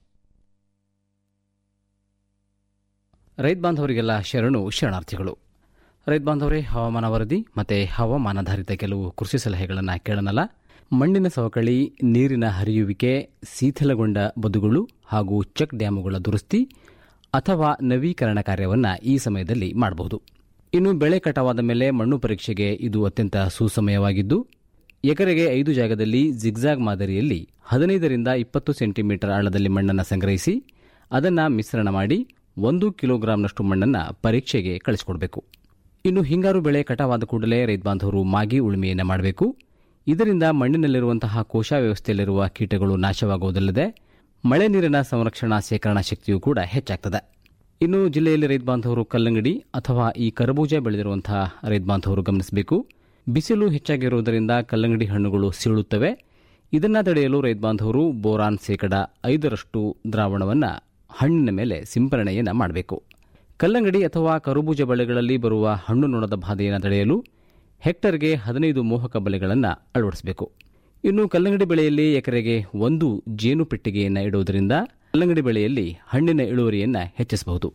ರೈತ ಬಾಂಧವರಿಗೆಲ್ಲ ಶರಣು ಶರಣಾರ್ಥಿಗಳು ರೈತ ಬಾಂಧವರೇ ಹವಾಮಾನ ವರದಿ ಮತ್ತು ಹವಾಮಾನಾಧಾರಿತ ಕೆಲವು ಕೃಷಿ ಸಲಹೆಗಳನ್ನು ಕೇಳೋಣಲ್ಲ ಮಣ್ಣಿನ ಸವಕಳಿ ನೀರಿನ ಹರಿಯುವಿಕೆ ಶಿಥಿಲಗೊಂಡ ಬದುಗಳು ಹಾಗೂ ಚೆಕ್ ಡ್ಯಾಮುಗಳ ದುರಸ್ತಿ ಅಥವಾ ನವೀಕರಣ ಕಾರ್ಯವನ್ನು ಈ ಸಮಯದಲ್ಲಿ ಮಾಡಬಹುದು ಇನ್ನು ಬೆಳೆ ಕಟಾವಾದ ಮೇಲೆ ಮಣ್ಣು ಪರೀಕ್ಷೆಗೆ ಇದು ಅತ್ಯಂತ ಸುಸಮಯವಾಗಿದ್ದು ಎಕರೆಗೆ ಐದು ಜಾಗದಲ್ಲಿ ಜಿಗ್ಜಾಗ್ ಮಾದರಿಯಲ್ಲಿ ಹದಿನೈದರಿಂದ ಇಪ್ಪತ್ತು ಸೆಂಟಿಮೀಟರ್ ಆಳದಲ್ಲಿ ಮಣ್ಣನ್ನು ಸಂಗ್ರಹಿಸಿ ಅದನ್ನು ಮಿಶ್ರಣ ಮಾಡಿ ಒಂದು ಕಿಲೋಗ್ರಾಂನಷ್ಟು ಮಣ್ಣನ್ನು ಪರೀಕ್ಷೆಗೆ ಕಳಿಸಿಕೊಡಬೇಕು ಇನ್ನು ಹಿಂಗಾರು ಬೆಳೆ ಕಟಾವಾದ ಕೂಡಲೇ ರೈತ ಬಾಂಧವರು ಮಾಗಿ ಉಳುಮೆಯನ್ನು ಮಾಡಬೇಕು ಇದರಿಂದ ಮಣ್ಣಿನಲ್ಲಿರುವಂತಹ ಕೋಶ ವ್ಯವಸ್ಥೆಯಲ್ಲಿರುವ ಕೀಟಗಳು ನಾಶವಾಗುವುದಲ್ಲದೆ ಮಳೆ ನೀರಿನ ಸಂರಕ್ಷಣಾ ಶೇಖರಣಾ ಶಕ್ತಿಯೂ ಕೂಡ ಹೆಚ್ಚಾಗ್ತದೆ ಇನ್ನು ಜಿಲ್ಲೆಯಲ್ಲಿ ರೈತ ಬಾಂಧವರು ಕಲ್ಲಂಗಡಿ ಅಥವಾ ಈ ಕರಬೂಜ ಬೆಳೆದಿರುವಂತಹ ರೈತ ಬಾಂಧವರು ಗಮನಿಸಬೇಕು ಬಿಸಿಲು ಹೆಚ್ಚಾಗಿರುವುದರಿಂದ ಕಲ್ಲಂಗಡಿ ಹಣ್ಣುಗಳು ಸೀಳುತ್ತವೆ ಇದನ್ನು ತಡೆಯಲು ರೈತ ಬಾಂಧವರು ಬೋರಾನ್ ಶೇಕಡ ಐದರಷ್ಟು ದ್ರಾವಣವನ್ನು ಹಣ್ಣಿನ ಮೇಲೆ ಸಿಂಪರಣೆಯನ್ನು ಮಾಡಬೇಕು ಕಲ್ಲಂಗಡಿ ಅಥವಾ ಕರಬೂಜ ಬೆಳೆಗಳಲ್ಲಿ ಬರುವ ಹಣ್ಣು ನೊಣದ ಬಾಧೆಯನ್ನು ತಡೆಯಲು ಹೆಕ್ಟರ್ಗೆ ಹದಿನೈದು ಮೋಹಕ ಬಲೆಗಳನ್ನು ಅಳವಡಿಸಬೇಕು ಇನ್ನು ಕಲ್ಲಂಗಡಿ ಬೆಳೆಯಲ್ಲಿ ಎಕರೆಗೆ ಒಂದು ಜೇನು ಪೆಟ್ಟಿಗೆಯನ್ನು ಇಡುವುದರಿಂದ ಕಲ್ಲಂಗಡಿ ಬೆಳೆಯಲ್ಲಿ ಹಣ್ಣಿನ ಇಳುವರಿಯನ್ನು ಹೆಚ್ಚಿಸಬಹುದು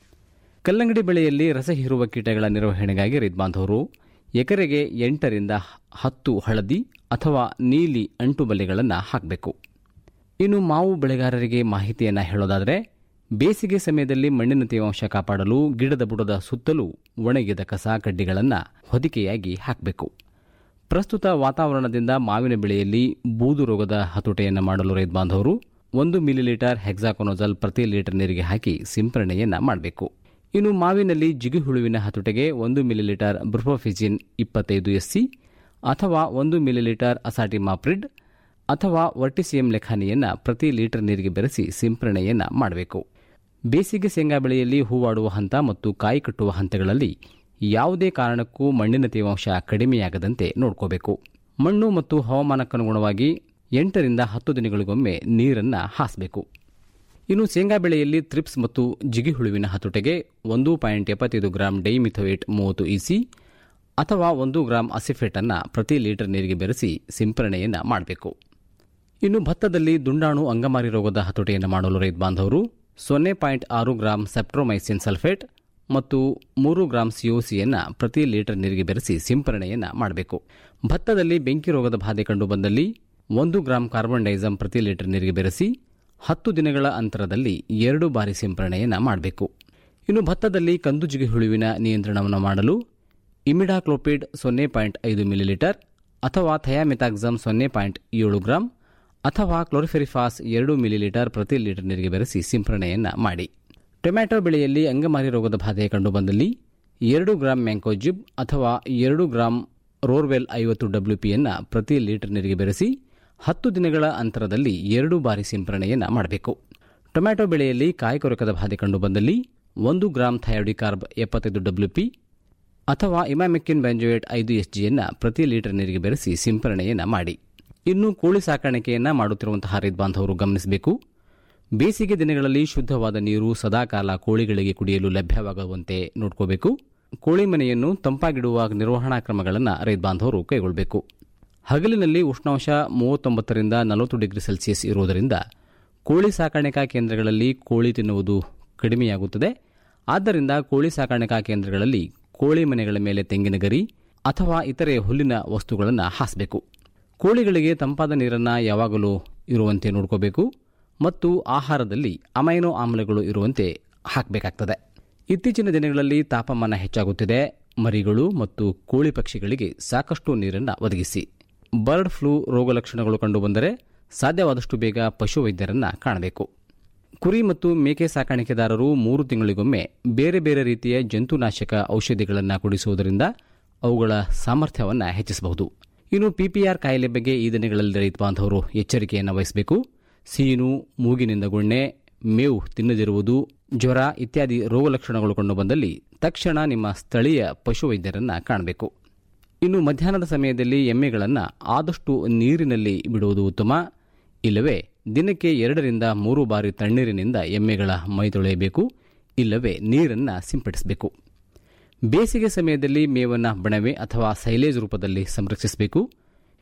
ಕಲ್ಲಂಗಡಿ ಬೆಳೆಯಲ್ಲಿ ರಸ ಹೀರುವ ಕೀಟಗಳ ನಿರ್ವಹಣೆಗಾಗಿ ರೈತ ಬಾಂಧವರು ಎಕರೆಗೆ ಎಂಟರಿಂದ ಹತ್ತು ಹಳದಿ ಅಥವಾ ನೀಲಿ ಅಂಟು ಬಲೆಗಳನ್ನು ಹಾಕಬೇಕು ಇನ್ನು ಮಾವು ಬೆಳೆಗಾರರಿಗೆ ಮಾಹಿತಿಯನ್ನು ಹೇಳೋದಾದರೆ ಬೇಸಿಗೆ ಸಮಯದಲ್ಲಿ ಮಣ್ಣಿನ ತೇವಾಂಶ ಕಾಪಾಡಲು ಗಿಡದ ಬುಡದ ಸುತ್ತಲೂ ಒಣಗಿದ ಕಸ ಕಡ್ಡಿಗಳನ್ನು ಹೊದಿಕೆಯಾಗಿ ಹಾಕಬೇಕು ಪ್ರಸ್ತುತ ವಾತಾವರಣದಿಂದ ಮಾವಿನ ಬೆಳೆಯಲ್ಲಿ ಬೂದು ರೋಗದ ಹತೋಟೆಯನ್ನು ಮಾಡಲು ರೈತ ಬಾಂಧವರು ಒಂದು ಮಿಲಿಲೀಟರ್ ಹೆಕ್ಸಾಕೊನೋಜಲ್ ಪ್ರತಿ ಲೀಟರ್ ನೀರಿಗೆ ಹಾಕಿ ಸಿಂಪರಣೆಯನ್ನು ಮಾಡಬೇಕು ಇನ್ನು ಮಾವಿನಲ್ಲಿ ಜಿಗುಹುಳುವಿನ ಹತೋಟೆಗೆ ಒಂದು ಮಿಲಿಲೀಟರ್ ಬ್ರೂಫೋಫಿಜಿನ್ ಇಪ್ಪತ್ತೈದು ಎಸ್ಸಿ ಅಥವಾ ಒಂದು ಮಿಲಿಲೀಟರ್ ಅಸಾಟಿಮಾಪ್ರಿಡ್ ಅಥವಾ ವರ್ಟಿಸಿಯಂ ಲೆಖಾನಿಯನ್ನು ಪ್ರತಿ ಲೀಟರ್ ನೀರಿಗೆ ಬೆರೆಸಿ ಸಿಂಪರಣೆಯನ್ನು ಮಾಡಬೇಕು ಬೇಸಿಗೆ ಶೇಂಗಾ ಬೆಳೆಯಲ್ಲಿ ಹೂವಾಡುವ ಹಂತ ಮತ್ತು ಕಾಯಿ ಕಟ್ಟುವ ಹಂತಗಳಲ್ಲಿ ಯಾವುದೇ ಕಾರಣಕ್ಕೂ ಮಣ್ಣಿನ ತೇವಾಂಶ ಕಡಿಮೆಯಾಗದಂತೆ ನೋಡ್ಕೋಬೇಕು ಮಣ್ಣು ಮತ್ತು ಹವಾಮಾನಕ್ಕನುಗುಣವಾಗಿ ಎಂಟರಿಂದ ಹತ್ತು ದಿನಗಳಿಗೊಮ್ಮೆ ನೀರನ್ನು ಹಾಸಬೇಕು ಇನ್ನು ಶೇಂಗಾ ಬೆಳೆಯಲ್ಲಿ ತ್ರಿಪ್ಸ್ ಮತ್ತು ಜಿಗಿಹುಳುವಿನ ಹತೋಟೆಗೆ ಒಂದು ಪಾಯಿಂಟ್ ಎಪ್ಪತ್ತೈದು ಗ್ರಾಂ ಡೈಮಿಥೋಯೇಟ್ ಮೂವತ್ತು ಇಸಿ ಅಥವಾ ಒಂದು ಗ್ರಾಂ ಅಸಿಫೇಟನ್ನು ಪ್ರತಿ ಲೀಟರ್ ನೀರಿಗೆ ಬೆರೆಸಿ ಸಿಂಪರಣೆಯನ್ನು ಮಾಡಬೇಕು ಇನ್ನು ಭತ್ತದಲ್ಲಿ ದುಂಡಾಣು ಅಂಗಮಾರಿ ರೋಗದ ಹತೋಟಿಯನ್ನು ಮಾಡಲು ರೈತ ಬಾಂಧವರು ಸೊನ್ನೆ ಪಾಯಿಂಟ್ ಆರು ಗ್ರಾಂ ಸೆಪ್ಟ್ರೋಮೈಸಿನ್ ಸಲ್ಫೇಟ್ ಮತ್ತು ಮೂರು ಗ್ರಾಂ ಸಿಒಸಿಯನ್ನು ಪ್ರತಿ ಲೀಟರ್ ನೀರಿಗೆ ಬೆರೆಸಿ ಸಿಂಪರಣೆಯನ್ನು ಮಾಡಬೇಕು ಭತ್ತದಲ್ಲಿ ಬೆಂಕಿ ರೋಗದ ಬಾಧೆ ಕಂಡುಬಂದಲ್ಲಿ ಒಂದು ಗ್ರಾಂ ಕಾರ್ಬನ್ ಡೈಸಮ್ ಪ್ರತಿ ಲೀಟರ್ ನೀರಿಗೆ ಬೆರೆಸಿ ಹತ್ತು ದಿನಗಳ ಅಂತರದಲ್ಲಿ ಎರಡು ಬಾರಿ ಸಿಂಪರಣೆಯನ್ನು ಮಾಡಬೇಕು ಇನ್ನು ಭತ್ತದಲ್ಲಿ ಕಂದುಜಿಗಿ ಹುಳುವಿನ ನಿಯಂತ್ರಣವನ್ನು ಮಾಡಲು ಇಮಿಡಾಕ್ಲೋಪಿಡ್ ಸೊನ್ನೆ ಪಾಯಿಂಟ್ ಐದು ಮಿಲಿಲೀಟರ್ ಅಥವಾ ಥಯಾಮಿತಾಕ್ಸಮ್ ಸೊನ್ನೆ ಪಾಯಿಂಟ್ ಏಳು ಗ್ರಾಂ ಅಥವಾ ಕ್ಲೋರಿಫೆರಿಫಾಸ್ ಎರಡು ಮಿಲಿಲೀಟರ್ ಪ್ರತಿ ಲೀಟರ್ ನೀರಿಗೆ ಬೆರೆಸಿ ಸಿಂಪರಣೆಯನ್ನು ಮಾಡಿ ಟೊಮ್ಯಾಟೊ ಬೆಳೆಯಲ್ಲಿ ಅಂಗಮಾರಿ ರೋಗದ ಬಾಧೆ ಕಂಡುಬಂದಲ್ಲಿ ಎರಡು ಗ್ರಾಂ ಮ್ಯಾಂಕೋಜಿಬ್ ಅಥವಾ ಎರಡು ಗ್ರಾಂ ರೋರ್ವೆಲ್ ಐವತ್ತು ಡಬ್ಲ್ಯೂಪಿಯನ್ನು ಪ್ರತಿ ಲೀಟರ್ ನೀರಿಗೆ ಬೆರೆಸಿ ಹತ್ತು ದಿನಗಳ ಅಂತರದಲ್ಲಿ ಎರಡು ಬಾರಿ ಸಿಂಪರಣೆಯನ್ನು ಮಾಡಬೇಕು ಟೊಮ್ಯಾಟೊ ಬೆಳೆಯಲ್ಲಿ ಕಾಯಿಕೊರಕದ ಬಾಧೆ ಕಂಡುಬಂದಲ್ಲಿ ಒಂದು ಗ್ರಾಂ ಥಯೋಡಿಕಾರ್ಬ್ ಎಪ್ಪತ್ತೈದು ಡಬ್ಲ್ಯೂಪಿ ಅಥವಾ ಇಮಾಮೆಕ್ಕಿನ್ ಬ್ಯಾಂಜೋಯೇಟ್ ಐದು ಎಸ್ಜಿಯನ್ನು ಪ್ರತಿ ಲೀಟರ್ ನೀರಿಗೆ ಬೆರೆಸಿ ಸಿಂಪರಣೆಯನ್ನು ಮಾಡಿ ಇನ್ನು ಕೋಳಿ ಸಾಕಾಣಿಕೆಯನ್ನು ಮಾಡುತ್ತಿರುವಂತಹ ರೈತ ಬಾಂಧವರು ಗಮನಿಸಬೇಕು ಬೇಸಿಗೆ ದಿನಗಳಲ್ಲಿ ಶುದ್ಧವಾದ ನೀರು ಸದಾಕಾಲ ಕೋಳಿಗಳಿಗೆ ಕುಡಿಯಲು ಲಭ್ಯವಾಗುವಂತೆ ನೋಡ್ಕೋಬೇಕು ಕೋಳಿ ಮನೆಯನ್ನು ತಂಪಾಗಿಡುವ ನಿರ್ವಹಣಾ ಕ್ರಮಗಳನ್ನು ರೈತ ಬಾಂಧವರು ಕೈಗೊಳ್ಳಬೇಕು ಹಗಲಿನಲ್ಲಿ ಉಷ್ಣಾಂಶ ಮೂವತ್ತೊಂಬತ್ತರಿಂದ ನಲವತ್ತು ಡಿಗ್ರಿ ಸೆಲ್ಸಿಯಸ್ ಇರುವುದರಿಂದ ಕೋಳಿ ಸಾಕಾಣಿಕಾ ಕೇಂದ್ರಗಳಲ್ಲಿ ಕೋಳಿ ತಿನ್ನುವುದು ಕಡಿಮೆಯಾಗುತ್ತದೆ ಆದ್ದರಿಂದ ಕೋಳಿ ಸಾಕಾಣಿಕಾ ಕೇಂದ್ರಗಳಲ್ಲಿ ಕೋಳಿ ಮನೆಗಳ ಮೇಲೆ ತೆಂಗಿನ ಗರಿ ಅಥವಾ ಇತರೆ ಹುಲ್ಲಿನ ವಸ್ತುಗಳನ್ನು ಹಾಸಬೇಕು ಕೋಳಿಗಳಿಗೆ ತಂಪಾದ ನೀರನ್ನು ಯಾವಾಗಲೂ ಇರುವಂತೆ ನೋಡ್ಕೋಬೇಕು ಮತ್ತು ಆಹಾರದಲ್ಲಿ ಅಮೈನೋ ಆಮ್ಲಗಳು ಇರುವಂತೆ ಹಾಕಬೇಕಾಗ್ತದೆ ಇತ್ತೀಚಿನ ದಿನಗಳಲ್ಲಿ ತಾಪಮಾನ ಹೆಚ್ಚಾಗುತ್ತಿದೆ ಮರಿಗಳು ಮತ್ತು ಕೋಳಿ ಪಕ್ಷಿಗಳಿಗೆ ಸಾಕಷ್ಟು ನೀರನ್ನು ಒದಗಿಸಿ ಬರ್ಡ್ ಫ್ಲೂ ರೋಗ ಲಕ್ಷಣಗಳು ಕಂಡುಬಂದರೆ ಸಾಧ್ಯವಾದಷ್ಟು ಬೇಗ ಪಶುವೈದ್ಯರನ್ನು ಕಾಣಬೇಕು ಕುರಿ ಮತ್ತು ಮೇಕೆ ಸಾಕಾಣಿಕೆದಾರರು ಮೂರು ತಿಂಗಳಿಗೊಮ್ಮೆ ಬೇರೆ ಬೇರೆ ರೀತಿಯ ಜಂತುನಾಶಕ ಔಷಧಿಗಳನ್ನು ಕುಡಿಸುವುದರಿಂದ ಅವುಗಳ ಸಾಮರ್ಥ್ಯವನ್ನು ಹೆಚ್ಚಿಸಬಹುದು ಇನ್ನು ಪಿಪಿಆರ್ ಕಾಯಿಲೆ ಬಗ್ಗೆ ಈ ದಿನಗಳಲ್ಲಿ ರೈತ ಬಾಂಧವರು ಎಚ್ಚರಿಕೆಯನ್ನು ವಹಿಸಬೇಕು ಸೀನು ಮೂಗಿನಿಂದ ಗುಣ್ಣೆ ಮೇವು ತಿನ್ನದಿರುವುದು ಜ್ವರ ಇತ್ಯಾದಿ ರೋಗ ಲಕ್ಷಣಗಳು ಕಂಡುಬಂದಲ್ಲಿ ತಕ್ಷಣ ನಿಮ್ಮ ಸ್ಥಳೀಯ ಪಶುವೈದ್ಯರನ್ನು ಕಾಣಬೇಕು ಇನ್ನು ಮಧ್ಯಾಹ್ನದ ಸಮಯದಲ್ಲಿ ಎಮ್ಮೆಗಳನ್ನು ಆದಷ್ಟು ನೀರಿನಲ್ಲಿ ಬಿಡುವುದು ಉತ್ತಮ ಇಲ್ಲವೇ ದಿನಕ್ಕೆ ಎರಡರಿಂದ ಮೂರು ಬಾರಿ ತಣ್ಣೀರಿನಿಂದ ಎಮ್ಮೆಗಳ ಮೈ ತೊಳೆಯಬೇಕು ಇಲ್ಲವೇ ನೀರನ್ನು ಸಿಂಪಡಿಸಬೇಕು ಬೇಸಿಗೆ ಸಮಯದಲ್ಲಿ ಮೇವನ್ನು ಬಣವೆ ಅಥವಾ ಸೈಲೇಜ್ ರೂಪದಲ್ಲಿ ಸಂರಕ್ಷಿಸಬೇಕು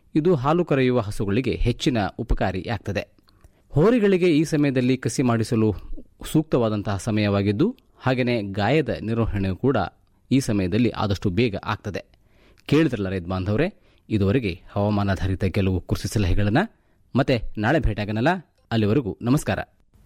ಇದು ಹಾಲು ಕರೆಯುವ ಹಸುಗಳಿಗೆ ಹೆಚ್ಚಿನ ಉಪಕಾರಿಯಾಗ್ತದೆ ಹೋರಿಗಳಿಗೆ ಈ ಸಮಯದಲ್ಲಿ ಕಸಿ ಮಾಡಿಸಲು ಸೂಕ್ತವಾದಂತಹ ಸಮಯವಾಗಿದ್ದು ಹಾಗೆಯೇ ಗಾಯದ ನಿರ್ವಹಣೆ ಕೂಡ ಈ ಸಮಯದಲ್ಲಿ ಆದಷ್ಟು ಬೇಗ ಆಗ್ತದೆ ಕೇಳಿದ್ರಲ್ಲ ರೈತ ಬಾಂಧವರೇ ಇದುವರೆಗೆ ಹವಾಮಾನಾಧಾರಿತ ಕೆಲವು ಕೃಷಿ ಸಲಹೆಗಳನ್ನು ಮತ್ತೆ ನಾಳೆ ಭೇಟಿಯಾಗನಲ್ಲ ಅಲ್ಲಿವರೆಗೂ ನಮಸ್ಕಾರ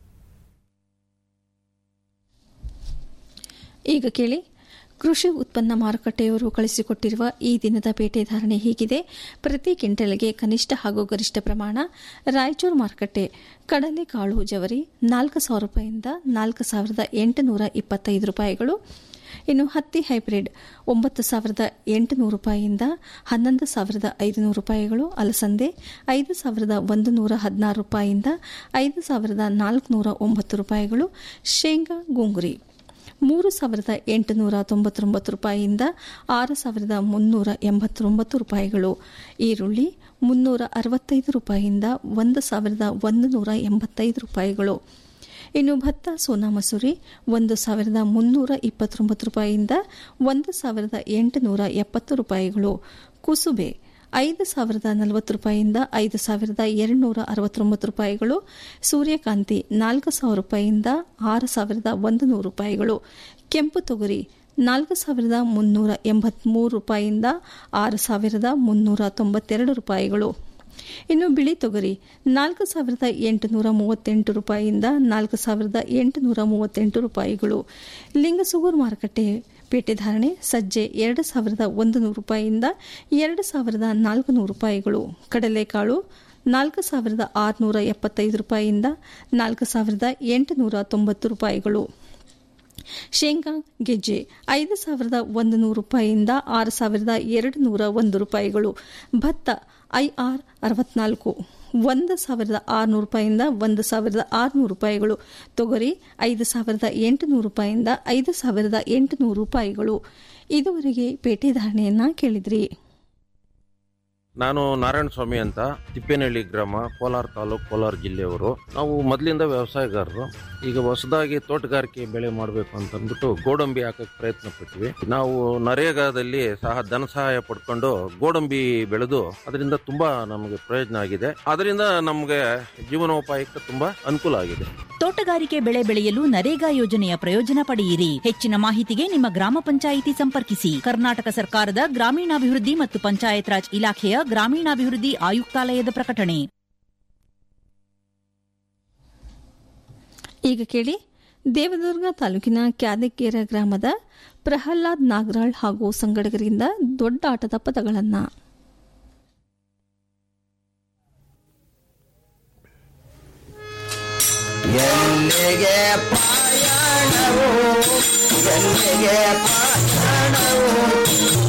ಈಗ ಕೇಳಿ ಕೃಷಿ ಉತ್ಪನ್ನ ಮಾರುಕಟ್ಟೆಯವರು ಕಳಿಸಿಕೊಟ್ಟಿರುವ ಈ ದಿನದ ಪೇಟೆ ಧಾರಣೆ ಹೀಗಿದೆ ಪ್ರತಿ ಕ್ವಿಂಟಲ್ಗೆ ಕನಿಷ್ಠ ಹಾಗೂ ಗರಿಷ್ಠ ಪ್ರಮಾಣ ರಾಯಚೂರು ಮಾರುಕಟ್ಟೆ ಕಡಲೆಕಾಳು ಜವರಿ ನಾಲ್ಕು ಸಾವಿರ ರೂಪಾಯಿಯಿಂದ ನಾಲ್ಕು ಸಾವಿರದ ಎಂಟುನೂರ ಇಪ್ಪತ್ತೈದು ರೂಪಾಯಿಗಳು ಇನ್ನು ಹತ್ತಿ ಹೈಬ್ರಿಡ್ ಒಂಬತ್ತು ಸಾವಿರದ ಎಂಟುನೂರು ರೂಪಾಯಿಯಿಂದ ಹನ್ನೊಂದು ಸಾವಿರದ ಐದುನೂರು ರೂಪಾಯಿಗಳು ಅಲಸಂದೆ ಐದು ಸಾವಿರದ ಒಂದು ನೂರ ಹದಿನಾರು ರೂಪಾಯಿಯಿಂದ ಐದು ಸಾವಿರದ ನಾಲ್ಕುನೂರ ಒಂಬತ್ತು ರೂಪಾಯಿಗಳು ಶೇಂಗಾ ಗುಂಗುರಿ ಮೂರು ಸಾವಿರದ ಎಂಟುನೂರ ತೊಂಬತ್ತೊಂಬತ್ತು ರೂಪಾಯಿಯಿಂದ ಆರು ಸಾವಿರದ ಮುನ್ನೂರ ಎಂಬತ್ತೊಂಬತ್ತು ರೂಪಾಯಿಗಳು ಈರುಳ್ಳಿ ಮುನ್ನೂರ ಅರವತ್ತೈದು ರೂಪಾಯಿಯಿಂದ ಒಂದು ಸಾವಿರದ ಒಂದು ನೂರ ಎಂಬತ್ತೈದು ರೂಪಾಯಿಗಳು ಇನ್ನು ಭತ್ತ ಸೋನಾ ಮಸೂರಿ ಒಂದು ಸಾವಿರದ ಮುನ್ನೂರ ಇಪ್ಪತ್ತೊಂಬತ್ತು ರೂಪಾಯಿಯಿಂದ ಒಂದು ಸಾವಿರದ ಎಂಟುನೂರ ಎಪ್ಪತ್ತು ರೂಪಾಯಿಗಳು ಕುಸುಬೆ ಐದು ಸಾವಿರದ ನಲವತ್ತು ರೂಪಾಯಿಯಿಂದ ಐದು ಸಾವಿರದ ಎರಡುನೂರ ಅರವತ್ತೊಂಬತ್ತು ರೂಪಾಯಿಗಳು ಸೂರ್ಯಕಾಂತಿ ನಾಲ್ಕು ಸಾವಿರ ರೂಪಾಯಿಯಿಂದ ಆರು ಸಾವಿರದ ಒಂದು ನೂರು ರೂಪಾಯಿಗಳು ಕೆಂಪು ತೊಗರಿ ನಾಲ್ಕು ಸಾವಿರದ ಮುನ್ನೂರ ಎಂಬತ್ಮೂರು ರೂಪಾಯಿಯಿಂದ ಆರು ಸಾವಿರದ ಮುನ್ನೂರ ತೊಂಬತ್ತೆರಡು ರೂಪಾಯಿಗಳು ಇನ್ನು ಬಿಳಿ ತೊಗರಿ ನಾಲ್ಕು ಸಾವಿರದ ಎಂಟುನೂರ ಮೂವತ್ತೆಂಟು ರೂಪಾಯಿಯಿಂದ ನಾಲ್ಕು ಸಾವಿರದ ಎಂಟುನೂರ ಮೂವತ್ತೆಂಟು ರೂಪಾಯಿಗಳು ಲಿಂಗಸುಗೂರು ಮಾರುಕಟ್ಟೆ ಪೇಟೆ ಧಾರಣೆ ಸಜ್ಜೆ ಎರಡು ಸಾವಿರದ ಒಂದು ನೂರು ರೂಪಾಯಿಯಿಂದ ಎರಡು ಸಾವಿರದ ನಾಲ್ಕು ನೂರು ರೂಪಾಯಿಗಳು ಕಡಲೆಕಾಳು ನಾಲ್ಕು ಸಾವಿರದ ಆರುನೂರ ಎಪ್ಪತ್ತೈದು ರೂಪಾಯಿಯಿಂದ ನಾಲ್ಕು ಸಾವಿರದ ಎಂಟುನೂರ ತೊಂಬತ್ತು ರೂಪಾಯಿಗಳು ಶೇಂಗಾ ಗೆಜ್ಜೆ ಐದು ಸಾವಿರದ ಒಂದು ನೂರು ರೂಪಾಯಿಯಿಂದ ಆರು ಸಾವಿರದ ಎರಡು ನೂರ ಒಂದು ರೂಪಾಯಿಗಳು ಭತ್ತ ಐಆರ್ ಅರವತ್ನಾಲ್ಕು ಒಂದು ಸಾವಿರದ ಆರುನೂರು ರೂಪಾಯಿಯಿಂದ ಒಂದು ಸಾವಿರದ ಆರುನೂರು ರೂಪಾಯಿಗಳು ತೊಗರಿ ಐದು ಸಾವಿರದ ಎಂಟುನೂರು ರೂಪಾಯಿಯಿಂದ ಐದು ಸಾವಿರದ ಎಂಟುನೂರು ರೂಪಾಯಿಗಳು ಇದುವರೆಗೆ ಪೇಟೆ ಧಾರಣೆಯನ್ನ ಕೇಳಿದ್ರಿ ನಾನು ನಾರಾಯಣ ಸ್ವಾಮಿ ಅಂತ ತಿಪ್ಪೇನಹಳ್ಳಿ ಗ್ರಾಮ ಕೋಲಾರ ತಾಲೂಕು ಕೋಲಾರ ಜಿಲ್ಲೆಯವರು ನಾವು ಮೊದಲಿಂದ ವ್ಯವಸಾಯಗಾರರು ಈಗ ಹೊಸದಾಗಿ ತೋಟಗಾರಿಕೆ ಬೆಳೆ ಮಾಡಬೇಕು ಅಂತ ಅಂದ್ಬಿಟ್ಟು ಗೋಡಂಬಿ ಹಾಕಕ್ಕೆ ಪ್ರಯತ್ನ ಪಟ್ವಿ ನಾವು ನರೇಗಾದಲ್ಲಿ ಸಹ ಧನ ಸಹಾಯ ಪಡ್ಕೊಂಡು ಗೋಡಂಬಿ ಬೆಳೆದು ಅದರಿಂದ ತುಂಬಾ ನಮಗೆ ಪ್ರಯೋಜನ ಆಗಿದೆ ಅದರಿಂದ ನಮಗೆ ಜೀವನೋಪಾಯಕ್ಕೆ ತುಂಬಾ ಅನುಕೂಲ ಆಗಿದೆ ತೋಟಗಾರಿಕೆ ಬೆಳೆ ಬೆಳೆಯಲು ನರೇಗಾ ಯೋಜನೆಯ ಪ್ರಯೋಜನ ಪಡೆಯಿರಿ ಹೆಚ್ಚಿನ ಮಾಹಿತಿಗೆ ನಿಮ್ಮ ಗ್ರಾಮ ಪಂಚಾಯಿತಿ ಸಂಪರ್ಕಿಸಿ ಕರ್ನಾಟಕ ಸರ್ಕಾರದ ಗ್ರಾಮೀಣಾಭಿವೃದ್ಧಿ ಮತ್ತು ಪಂಚಾಯತ್ ರಾಜ್ ಇಲಾಖೆಯ ಗ್ರಾಮೀಣಾಭಿವೃದ್ಧಿ ಆಯುಕ್ತಾಲಯದ ಪ್ರಕಟಣೆ ಈಗ ಕೇಳಿ ದೇವದುರ್ಗ ತಾಲೂಕಿನ ಕ್ಯಾದಕೇರ ಗ್ರಾಮದ ಪ್ರಹ್ಲಾದ್ ನಾಗರಾಳ್ ಹಾಗೂ ಸಂಗಡಗರಿಂದ ದೊಡ್ಡ ಆಟದ ಪದಗಳನ್ನು ಎಲ್ಲಿಗೆ ಪಾಯಣವು ಎಲ್ಲಿಗೆ ಪಾಯಣವು